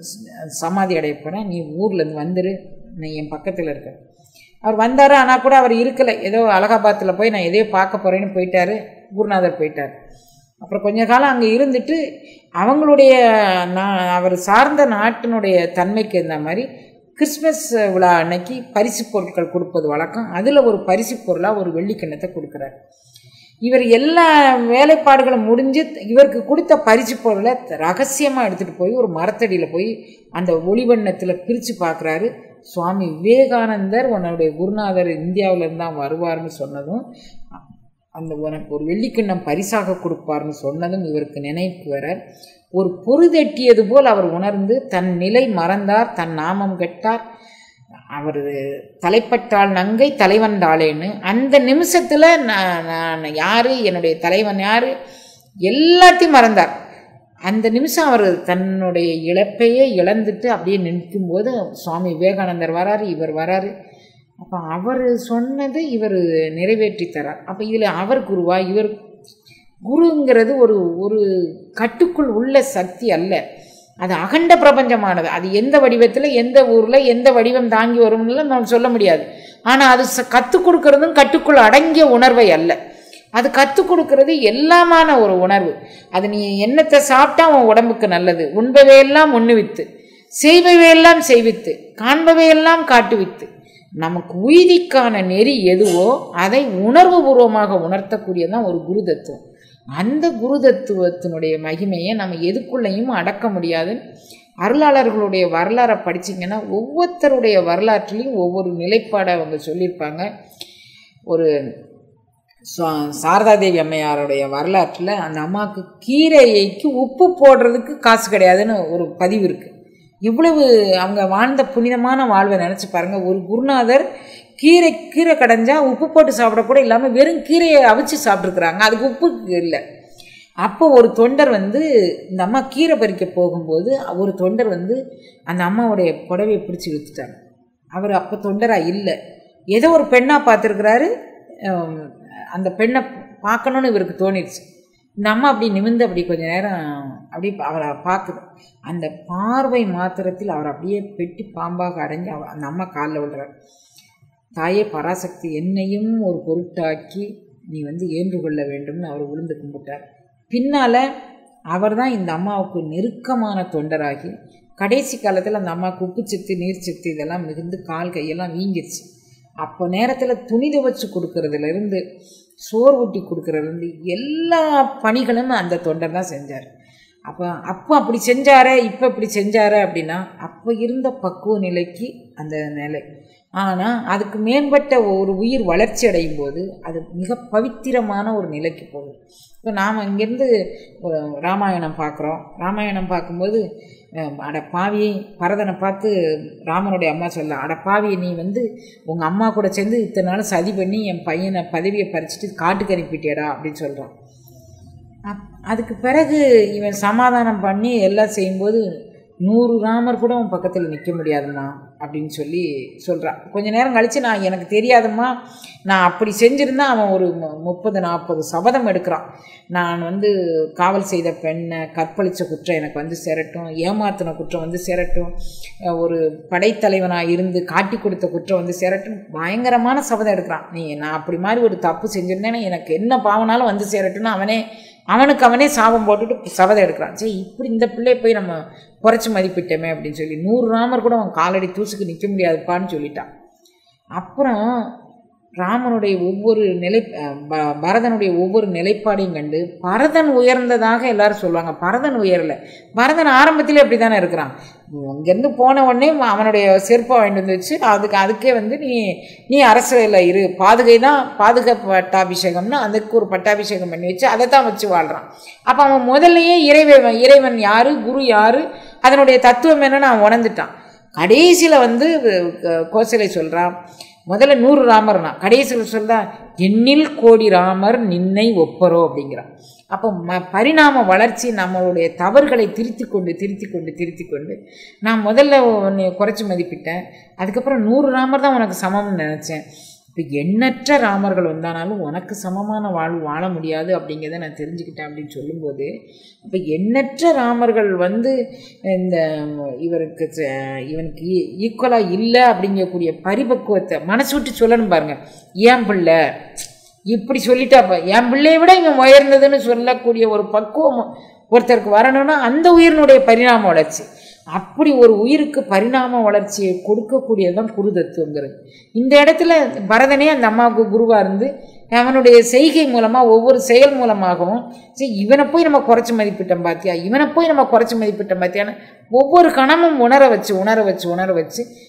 சமாதி அடைய போகிறேன் நீ ஊர்லேருந்து வந்துரு நான் என் பக்கத்தில் இருக்க அவர் வந்தார் ஆனால் கூட அவர் இருக்கலை ஏதோ அலகாபாத்தில் போய் நான் எதையோ பார்க்க போகிறேன்னு போயிட்டார் குருநாதர் போயிட்டார் அப்புறம் கொஞ்ச காலம் அங்கே இருந்துட்டு அவங்களுடைய நான் அவர் சார்ந்த நாட்டினுடைய தன்மைக்கு இருந்த மாதிரி கிறிஸ்மஸ் விழா அன்னைக்கு பரிசு பொருட்கள் கொடுப்பது வழக்கம் அதில் ஒரு பரிசு பொருளாக ஒரு வெள்ளிக்கிண்ணத்தை கொடுக்குறார் இவர் எல்லா வேலைப்பாடுகளும் முடிஞ்சு இவருக்கு கொடுத்த பரிசு பொருளை ரகசியமாக எடுத்துகிட்டு போய் ஒரு மரத்தடியில் போய் அந்த ஒளிவண்ணத்தில் பிரித்து பார்க்குறாரு சுவாமி விவேகானந்தர் உன்னுடைய குருநாதர் இந்தியாவிலேருந்து தான் வருவார்னு சொன்னதும் அந்த உனக்கு ஒரு வெள்ளிக்கிண்ணம் பரிசாக கொடுப்பார்னு சொன்னதும் இவருக்கு நினைவுக்கு வர ஒரு பொறுதட்டியது போல் அவர் உணர்ந்து தன் நிலை மறந்தார் தன் நாமம் கெட்டார் அவர் தலைப்பட்டாள் நங்கை தலைவன்டாளேன்னு அந்த நிமிஷத்தில் நான் நான் யார் என்னுடைய தலைவன் யார் எல்லாத்தையும் மறந்தார் அந்த நிமிஷம் அவர் தன்னுடைய இழப்பையே இழந்துட்டு அப்படியே நிற்கும்போது சுவாமி விவேகானந்தர் வராரு இவர் வராரு அப்போ அவர் சொன்னது இவர் நிறைவேற்றி தரார் அப்போ இதில் அவர் குருவா இவர் குருங்கிறது ஒரு ஒரு கட்டுக்குள் உள்ள சக்தி அல்ல அது அகண்ட பிரபஞ்சமானது அது எந்த வடிவத்தில் எந்த ஊரில் எந்த வடிவம் தாங்கி வரும்னு நம்ம சொல்ல முடியாது ஆனால் அது ச கற்றுக் கொடுக்கறதும் கட்டுக்குள் அடங்கிய உணர்வை அல்ல அது கற்றுக் கொடுக்கறது எல்லாமான ஒரு உணர்வு அது நீ என்னத்தை சாப்பிட்டா உன் உடம்புக்கு நல்லது உண்பவையெல்லாம் உண்ணுவித்து செய்பவையெல்லாம் செய்வித்து காண்பவையெல்லாம் காட்டுவித்து நமக்கு உய்திக்கான நெறி எதுவோ அதை உணர்வு பூர்வமாக உணர்த்தக்கூடியதான் ஒரு குரு தத்துவம் அந்த குரு தத்துவத்தினுடைய மகிமையை நம்ம எதுக்குள்ளேயும் அடக்க முடியாது அருளாளர்களுடைய வரலாறை படிச்சிங்கன்னா ஒவ்வொருத்தருடைய வரலாற்றுலேயும் ஒவ்வொரு நிலைப்பாடை அவங்க சொல்லியிருப்பாங்க ஒரு சாரதாதேவி அம்மையாருடைய வரலாற்றில் அந்த அம்மாவுக்கு கீரைக்கு உப்பு போடுறதுக்கு காசு கிடையாதுன்னு ஒரு பதிவு இருக்குது இவ்வளவு அவங்க வாழ்ந்த புனிதமான வாழ்வை நினச்சி பாருங்கள் ஒரு குருநாதர் கீரை கீரை கடைஞ்சா உப்பு போட்டு சாப்பிடக்கூட இல்லாமல் வெறும் கீரையை அவிச்சு சாப்பிட்ருக்குறாங்க அதுக்கு உப்பு இல்லை அப்போ ஒரு தொண்டர் வந்து இந்த அம்மா கீரை பறிக்க போகும்போது ஒரு தொண்டர் வந்து அந்த அம்மாவுடைய புடவையை பிடிச்சி இழுத்துட்டாங்க அவர் அப்போ தொண்டராக இல்லை ஏதோ ஒரு பெண்ணாக பார்த்துருக்குறாரு அந்த பெண்ணை பார்க்கணுன்னு இவருக்கு தோணிடுச்சு இந்த அம்மா அப்படி நிமிந்து அப்படி கொஞ்ச நேரம் அப்படி அவரை பார்க்குது அந்த பார்வை மாத்திரத்தில் அவர் அப்படியே பெட்டி பாம்பாக அடைஞ்சு அவ அந்த அம்மா காலில் விடுறார் தாயே பராசக்தி என்னையும் ஒரு பொருட்டாக்கி நீ வந்து ஏன்று கொள்ள வேண்டும்னு அவர் விழுந்து கும்பிட்டார் பின்னால் அவர் தான் இந்த அம்மாவுக்கு நெருக்கமான தொண்டராகி கடைசி காலத்தில் அந்த அம்மாவுக்கு உப்பு சத்து நீர் சத்து இதெல்லாம் மிகுந்து கால் கையெல்லாம் வீங்கிருச்சு அப்போ நேரத்தில் துணி துவச்சு கொடுக்கறதுலேருந்து சோறு ஊட்டி கொடுக்கறதுலேருந்து எல்லா பணிகளும் அந்த தொண்டர் தான் செஞ்சார் அப்போ அப்போ அப்படி செஞ்சாரே இப்போ இப்படி செஞ்சாரே அப்படின்னா அப்போ இருந்த பக்குவ நிலைக்கு அந்த நிலை ஆனால் அதுக்கு மேம்பட்ட ஒரு உயிர் வளர்ச்சி அடையும் போது அது மிக பவித்திரமான ஒரு நிலைக்கு போகுது இப்போ நாம் இங்கேருந்து ராமாயணம் பார்க்குறோம் ராமாயணம் பார்க்கும்போது அட பாவி பரதனை பார்த்து ராமனுடைய அம்மா சொல்ல அட பாவி நீ வந்து உங்கள் அம்மா கூட சேர்ந்து இத்தனை நாள் சதி பண்ணி என் பையனை பதவியை பறிச்சுட்டு காட்டுக்கு அனுப்பிட்டியடா அப்படின்னு சொல்கிறான் அப் அதுக்கு பிறகு இவன் சமாதானம் பண்ணி எல்லாம் செய்யும்போது நூறு ராமர் கூட அவன் பக்கத்தில் நிற்க முடியாதும்மா அப்படின்னு சொல்லி சொல்கிறான் கொஞ்ச நேரம் கழித்து நான் எனக்கு தெரியாதும்மா நான் அப்படி செஞ்சுருந்தா அவன் ஒரு முப்பது நாற்பது சபதம் எடுக்கிறான் நான் வந்து காவல் செய்த பெண்ணை கற்பழித்த குற்றம் எனக்கு வந்து சேரட்டும் ஏமாத்தின குற்றம் வந்து சேரட்டும் ஒரு படைத்தலைவனாக இருந்து காட்டி கொடுத்த குற்றம் வந்து சேரட்டும் பயங்கரமான சபதம் எடுக்கிறான் நீ நான் அப்படி மாதிரி ஒரு தப்பு செஞ்சுருந்தேன்னா எனக்கு என்ன பாவனாலும் வந்து சேரட்டும்னு அவனே அவனுக்கு அவனே சாபம் போட்டுட்டு சபதம் எடுக்கிறான் சரி இப்படி இந்த பிள்ளைய போய் நம்ம குறைச்சி மதிப்பிட்டோமே அப்படின்னு சொல்லி நூறு ராமர் கூட அவன் காலடி தூசுக்கு நிற்க முடியாதுப்பான்னு சொல்லிட்டான் அப்புறம் ராமனுடைய ஒவ்வொரு நிலை பரதனுடைய ஒவ்வொரு நிலைப்பாடையும் கண்டு பரதன் உயர்ந்ததாக எல்லாரும் சொல்லுவாங்க பரதன் உயரலை பரதன் ஆரம்பத்திலே அப்படி தானே இருக்கிறான் அங்கேருந்து போன உடனே அவனுடைய செருப்பை வாங்கிட்டு வந்து வச்சு அதுக்கு அதுக்கே வந்து நீ நீ அரசியலில் இரு பாதுகை தான் பாதுகா பட்டாபிஷேகம்னு அதுக்கு ஒரு பட்டாபிஷேகம் பண்ணி வச்சு அதை தான் வச்சு வாழ்கிறான் அப்போ அவன் முதல்லையே இறைவன் இறைவன் யார் குரு யார் அதனுடைய தத்துவம் என்னன்னு அவன் உணர்ந்துட்டான் கடைசியில் வந்து கோசலை சொல்கிறான் முதல்ல நூறு ராமர்னா கடைசியில் சொல்ல எண்ணில் கோடி ராமர் நின்னை ஒப்பரோ அப்படிங்கிறான் அப்போ ம பரிணாம வளர்ச்சி நம்மளுடைய தவறுகளை திருத்தி கொண்டு திருத்தி கொண்டு திருத்தி கொண்டு நான் முதல்ல உன்னை குறைச்சி மதிப்பிட்டேன் அதுக்கப்புறம் நூறு ராமர் தான் உனக்கு சமம்னு நினச்சேன் இப்போ எண்ணற்ற ராமர்கள் வந்தானாலும் உனக்கு சமமான வாழ்வு வாழ முடியாது அப்படிங்கிறத நான் தெரிஞ்சுக்கிட்டேன் அப்படின்னு சொல்லும்போது இப்போ எண்ணற்ற ராமர்கள் வந்து இந்த இவருக்கு இவனுக்கு ஈக்குவலாக இல்லை அப்படிங்கக்கூடிய பரிபக்குவத்தை மனசு விட்டு சொல்லணும் பாருங்கள் ஏன் பிள்ளை இப்படி சொல்லிட்டாப்ப என் பிள்ளையை விட இவன் உயர்ந்ததுன்னு சொல்லக்கூடிய ஒரு பக்குவம் ஒருத்தருக்கு வரணும்னா அந்த உயிரினுடைய பரிணாம வளர்ச்சி அப்படி ஒரு உயிருக்கு பரிணாம வளர்ச்சியை கொடுக்கக்கூடியதான் குரு தத்துவங்கிறது இந்த இடத்துல பரதனே அந்த அம்மாவுக்கு குருவாக இருந்து அவனுடைய செய்கை மூலமாக ஒவ்வொரு செயல் மூலமாகவும் சரி இவனை போய் நம்ம குறைச்சி மதிப்பிட்டோம் பார்த்தியா இவனை போய் நம்ம குறைச்சி மதிப்பிட்டோம் பார்த்தியான்னு ஒவ்வொரு கணமும் உணர வச்சு உணர வச்சு உணர வச்சு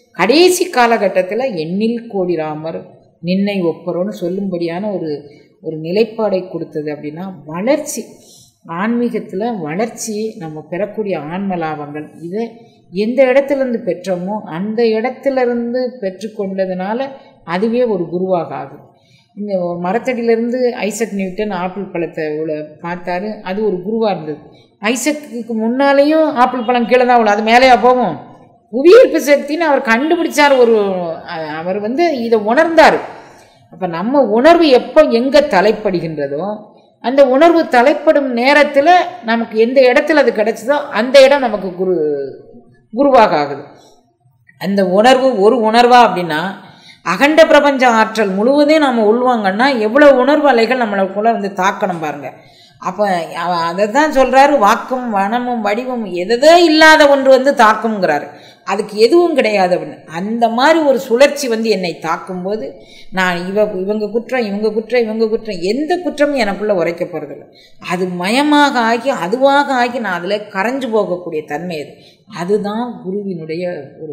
கடைசி காலகட்டத்தில் எண்ணில் கோடி ராமர் நின்னை ஒப்பரோன்னு சொல்லும்படியான ஒரு ஒரு நிலைப்பாடை கொடுத்தது அப்படின்னா வளர்ச்சி ஆன்மீகத்தில் வளர்ச்சி நம்ம பெறக்கூடிய ஆன்ம லாபங்கள் இதை எந்த இடத்துலேருந்து பெற்றோமோ அந்த இடத்துலேருந்து பெற்றுக்கொண்டதுனால அதுவே ஒரு குருவாக ஆகும் இந்த மரத்தடியிலேருந்து ஐசக் நியூட்டன் ஆப்பிள் பழத்தை உள்ள பார்த்தாரு அது ஒரு குருவாக இருந்தது ஐசக்குக்கு முன்னாலேயும் ஆப்பிள் பழம் கீழே தான் உள்ள அது மேலேயா போகும் புவியீர்ப்பு சக்தின்னு அவர் கண்டுபிடிச்சார் ஒரு அ- அவர் வந்து இதை உணர்ந்தார் அப்போ நம்ம உணர்வு எப்போ எங்கே தலைப்படுகின்றதோ அந்த உணர்வு தலைப்படும் நேரத்தில் நமக்கு எந்த இடத்துல அது கிடைச்சதோ அந்த இடம் நமக்கு குரு குருவாக ஆகுது அந்த உணர்வு ஒரு உணர்வா அப்படின்னா அகண்ட பிரபஞ்ச ஆற்றல் முழுவதையும் நம்ம உள்வாங்கன்னா எவ்வளோ உணர்வு அலைகள் நம்மளுக்குள்ள வந்து தாக்கணும் பாருங்க அப்போ அதை தான் சொல்கிறாரு வாக்கும் வனமும் வடிவம் எதோ இல்லாத ஒன்று வந்து தாக்குங்கிறாரு அதுக்கு எதுவும் கிடையாது அப்படின்னு அந்த மாதிரி ஒரு சுழற்சி வந்து என்னை தாக்கும்போது நான் இவ இவங்க குற்றம் இவங்க குற்றம் இவங்க குற்றம் எந்த குற்றமும் எனக்குள்ளே உரைக்க போகிறதில்ல அது மயமாக ஆகி அதுவாக ஆகி நான் அதில் கரைஞ்சு போகக்கூடிய தன்மை அது அதுதான் குருவினுடைய ஒரு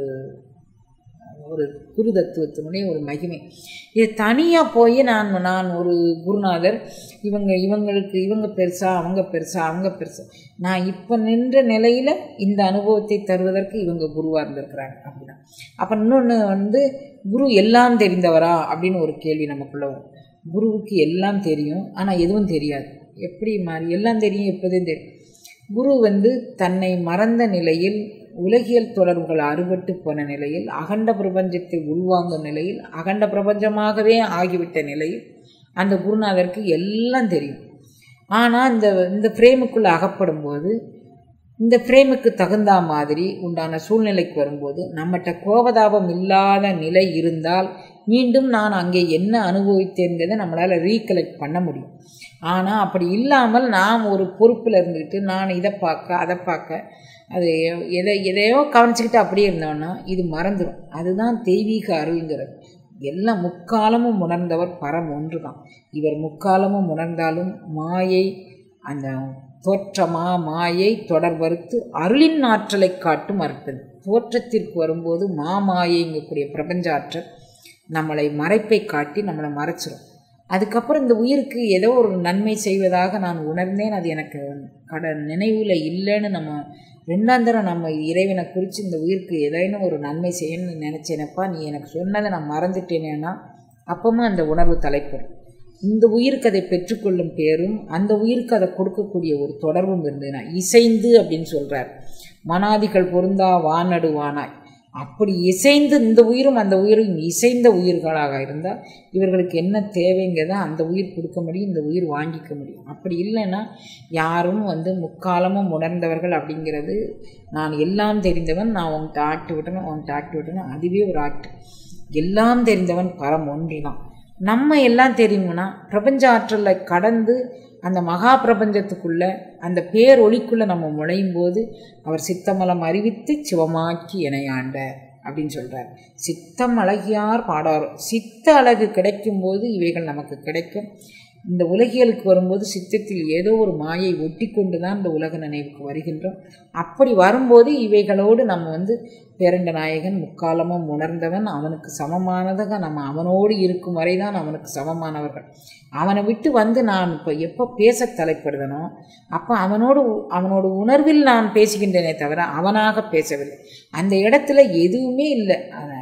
ஒரு குரு தத்துவத்தினுடைய ஒரு மகிமை இது தனியாக போய் நான் நான் ஒரு குருநாதர் இவங்க இவங்களுக்கு இவங்க பெருசா அவங்க பெருசா அவங்க பெருசா நான் இப்போ நின்ற நிலையில் இந்த அனுபவத்தை தருவதற்கு இவங்க குருவாக இருந்திருக்கிறாங்க அப்படின்னா அப்போ இன்னொன்று வந்து குரு எல்லாம் தெரிந்தவரா அப்படின்னு ஒரு கேள்வி நமக்குள்ள வரும் குருவுக்கு எல்லாம் தெரியும் ஆனால் எதுவும் தெரியாது எப்படி மாறி எல்லாம் தெரியும் எப்போதும் தெரியும் குரு வந்து தன்னை மறந்த நிலையில் உலகியல் தொடர்புகள் அறுபட்டு போன நிலையில் அகண்ட பிரபஞ்சத்தை உள்வாங்கும் நிலையில் அகண்ட பிரபஞ்சமாகவே ஆகிவிட்ட நிலையில் அந்த குருநாதருக்கு எல்லாம் தெரியும் ஆனால் இந்த இந்த ஃப்ரேமுக்குள்ளே அகப்படும் போது இந்த ஃப்ரேமுக்கு தகுந்த மாதிரி உண்டான சூழ்நிலைக்கு வரும்போது நம்மகிட்ட கோபதாபம் இல்லாத நிலை இருந்தால் மீண்டும் நான் அங்கே என்ன அனுபவித்தேங்கிறதை நம்மளால் ரீகலெக்ட் பண்ண முடியும் ஆனால் அப்படி இல்லாமல் நாம் ஒரு பொறுப்பில் இருந்துக்கிட்டு நான் இதை பார்க்க அதை பார்க்க அது எதை எதையோ கவனிச்சுக்கிட்டு அப்படியே இருந்தோன்னா இது மறந்துடும் அதுதான் தெய்வீக அருள்ங்கிறது எல்லாம் முக்காலமும் உணர்ந்தவர் பரம் ஒன்று தான் இவர் முக்காலமும் உணர்ந்தாலும் மாயை அந்த தோற்றமா மாயை தொடர்பறுத்து அருளின் ஆற்றலை காட்டும் அற்பது தோற்றத்திற்கு வரும்போது மாமாயைங்கக்கூடிய பிரபஞ்ச ஆற்றல் நம்மளை மறைப்பை காட்டி நம்மளை மறைச்சிரும் அதுக்கப்புறம் இந்த உயிருக்கு ஏதோ ஒரு நன்மை செய்வதாக நான் உணர்ந்தேன் அது எனக்கு கட நினைவில் இல்லைன்னு நம்ம ரெண்டாந்தரம் நம்ம இறைவனை குறித்து இந்த உயிருக்கு ஏதேனும் ஒரு நன்மை செய்யணும்னு நினச்சேனப்பா நீ எனக்கு சொன்னதை நான் மறந்துட்டேனேன்னா அப்பவும் அந்த உணர்வு தலைப்படும் இந்த உயிருக்கு அதை பெற்றுக்கொள்ளும் பேரும் அந்த உயிருக்கு அதை கொடுக்கக்கூடிய ஒரு தொடர்பும் இருந்ததுன்னா இசைந்து அப்படின்னு சொல்கிறார் மனாதிகள் பொருந்தா வானடு வானாய் அப்படி இசைந்து இந்த உயிரும் அந்த உயிரும் இசைந்த உயிர்களாக இருந்தால் இவர்களுக்கு என்ன தேவைங்கிறத அந்த உயிர் கொடுக்க முடியும் இந்த உயிர் வாங்கிக்க முடியும் அப்படி இல்லைன்னா யாரும் வந்து முக்காலமும் உணர்ந்தவர்கள் அப்படிங்கிறது நான் எல்லாம் தெரிந்தவன் நான் உன்கிட்ட ஆட்டு விட்டணும் உன்கிட்ட ஆட்டு விட்டணும் அதுவே ஒரு ஆட்டு எல்லாம் தெரிந்தவன் பரம் ஒன்று தான் நம்ம எல்லாம் தெரியும்னா பிரபஞ்ச ஆற்றலை கடந்து அந்த மகா பிரபஞ்சத்துக்குள்ள அந்த பேரொளிக்குள்ளே நம்ம முளையும் போது அவர் சித்தமலம் அறிவித்து சிவமாக்கி இணையாண்ட அப்படின்னு சொல்கிறார் சித்தம் அழகியார் பாடாரோ சித்த அழகு கிடைக்கும்போது இவைகள் நமக்கு கிடைக்கும் இந்த உலகியலுக்கு வரும்போது சித்தத்தில் ஏதோ ஒரு மாயை ஒட்டி கொண்டு தான் இந்த உலக நினைவுக்கு வருகின்றோம் அப்படி வரும்போது இவைகளோடு நம்ம வந்து பேரண்ட நாயகன் முக்காலமும் உணர்ந்தவன் அவனுக்கு சமமானதாக நம்ம அவனோடு இருக்கும் வரை தான் அவனுக்கு சமமானவர்கள் அவனை விட்டு வந்து நான் இப்போ எப்போ பேச தலைப்படுதனோ அப்போ அவனோடு அவனோட உணர்வில் நான் பேசுகின்றனே தவிர அவனாக பேசவில்லை அந்த இடத்துல எதுவுமே இல்லை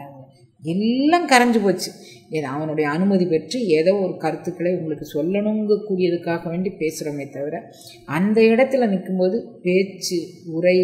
எல்லாம் கரைஞ்சு போச்சு ஏதோ அவனுடைய அனுமதி பெற்று ஏதோ ஒரு கருத்துக்களை உங்களுக்கு சொல்லணுங்கக்கூடியதுக்காக வேண்டி பேசுகிறோமே தவிர அந்த இடத்துல நிற்கும்போது பேச்சு உரை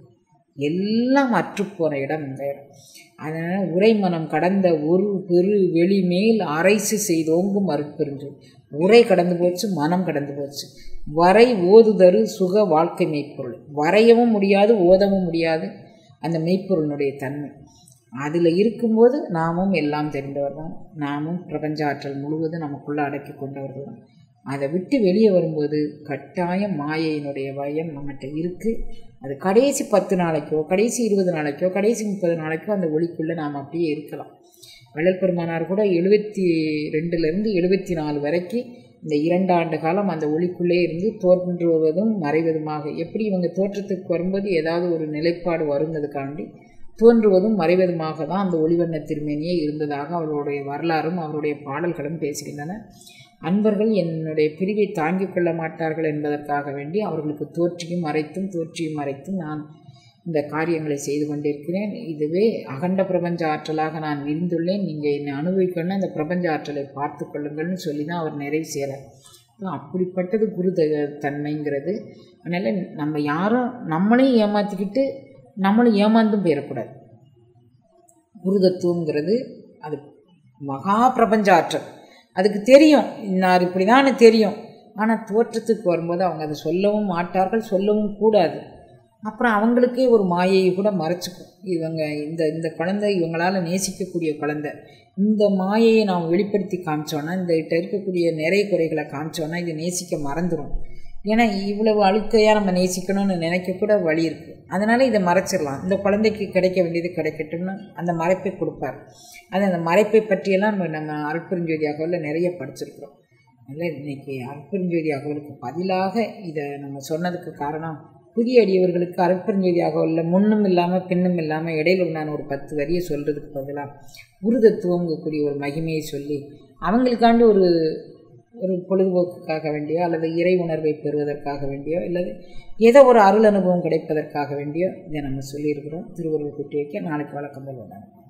எல்லாம் அற்றுப்போன இடம் இந்த இடம் அதனால் உரை மனம் கடந்த ஒரு பெரு வெளி மேல் அரைசு செய்தோங்கும் மறுப்பெருந்து உரை கடந்து போச்சு மனம் கடந்து போச்சு வரை ஓதுதரு சுக வாழ்க்கை மெய்ப்பொருள் வரையவும் முடியாது ஓதவும் முடியாது அந்த மெய்ப்பொருளினுடைய தன்மை அதில் இருக்கும்போது நாமும் எல்லாம் தெரிந்தவர் தான் நாமும் பிரபஞ்ச ஆற்றல் முழுவதும் நமக்குள்ளே அடக்கி கொண்டவர்கள் தான் அதை விட்டு வெளியே வரும்போது கட்டாயம் மாயையினுடைய பயம் நம்மகிட்ட இருக்குது அது கடைசி பத்து நாளைக்கோ கடைசி இருபது நாளைக்கோ கடைசி முப்பது நாளைக்கோ அந்த ஒளிக்குள்ளே நாம் அப்படியே இருக்கலாம் வள்ளல் பெருமானார் கூட எழுபத்தி ரெண்டுலேருந்து எழுபத்தி நாலு வரைக்கும் இந்த இரண்டு ஆண்டு காலம் அந்த ஒளிக்குள்ளே இருந்து தோன்றுவதும் மறைவதுமாக எப்படி இவங்க தோற்றத்துக்கு வரும்போது ஏதாவது ஒரு நிலைப்பாடு வருங்கிறதுக்காண்டி தோன்றுவதும் மறைவதுமாக தான் அந்த ஒளிவண்ண திருமேனியே இருந்ததாக அவருடைய வரலாறும் அவருடைய பாடல்களும் பேசுகின்றன அன்பர்கள் என்னுடைய பிரிவை தாங்கிக் கொள்ள மாட்டார்கள் என்பதற்காக வேண்டி அவர்களுக்கு தோற்றியும் மறைத்தும் தோற்றியும் மறைத்தும் நான் இந்த காரியங்களை செய்து கொண்டிருக்கிறேன் இதுவே அகண்ட பிரபஞ்ச ஆற்றலாக நான் விரிந்துள்ளேன் நீங்கள் என்னை அனுபவிக்கணும்னா அந்த பிரபஞ்ச ஆற்றலை பார்த்து கொள்ளுங்கள்னு சொல்லி தான் அவர் நிறைவு செய்கிறார் அப்படிப்பட்டது குரு த- தன்மைங்கிறது அதனால் நம்ம யாரும் நம்மளையும் ஏமாற்றிக்கிட்டு நம்மளும் ஏமாந்தும் போயிடக்கூடாது குரு தத்துவங்கிறது அது மகா பிரபஞ்ச ஆற்றல் அதுக்கு தெரியும் இன்னார் இப்படி தெரியும் ஆனால் தோற்றத்துக்கு வரும்போது அவங்க அதை சொல்லவும் மாட்டார்கள் சொல்லவும் கூடாது அப்புறம் அவங்களுக்கே ஒரு மாயையை கூட மறைச்சிக்கும் இவங்க இந்த இந்த குழந்தை இவங்களால் நேசிக்கக்கூடிய குழந்தை இந்த மாயையை நாம் வெளிப்படுத்தி காமிச்சோன்னா இந்த கிட்ட இருக்கக்கூடிய நிறைய குறைகளை காமிச்சோன்னா இது நேசிக்க மறந்துடும் ஏன்னா இவ்வளவு அழுக்கையாக நம்ம நேசிக்கணும்னு நினைக்க கூட வழி இருக்குது அதனால் இதை மறைச்சிடலாம் இந்த குழந்தைக்கு கிடைக்க வேண்டியது கிடைக்கட்டும்னு அந்த மறைப்பை கொடுப்பார் அது அந்த மறைப்பை பற்றியெல்லாம் நம்ம நம்ம அருட்பெருஞ்சோதி அகவலில் நிறைய படிச்சிருக்கிறோம் அதனால் இன்றைக்கி அருட்பெருஞ்சோதி அகவலுக்கு பதிலாக இதை நம்ம சொன்னதுக்கு காரணம் புதிய அடியவர்களுக்கு அருட்பெருஞ்சோதி அகவலில் முன்னும் இல்லாமல் பின்னும் இல்லாமல் இடையில நான் ஒரு பத்து வரியை சொல்கிறதுக்கு பதிலாக குருதத்துவங்கக்கூடிய ஒரு மகிமையை சொல்லி அவங்களுக்காண்டி ஒரு ஒரு பொழுதுபோக்குக்காக வேண்டியோ அல்லது இறை உணர்வை பெறுவதற்காக வேண்டியோ அல்லது ஏதோ ஒரு அருள் அனுபவம் கிடைப்பதற்காக வேண்டியோ இதை நம்ம சொல்லியிருக்கிறோம் திருவள்ளுவர் குட்டி வைக்க நாளைக்கு வழக்கம் போல்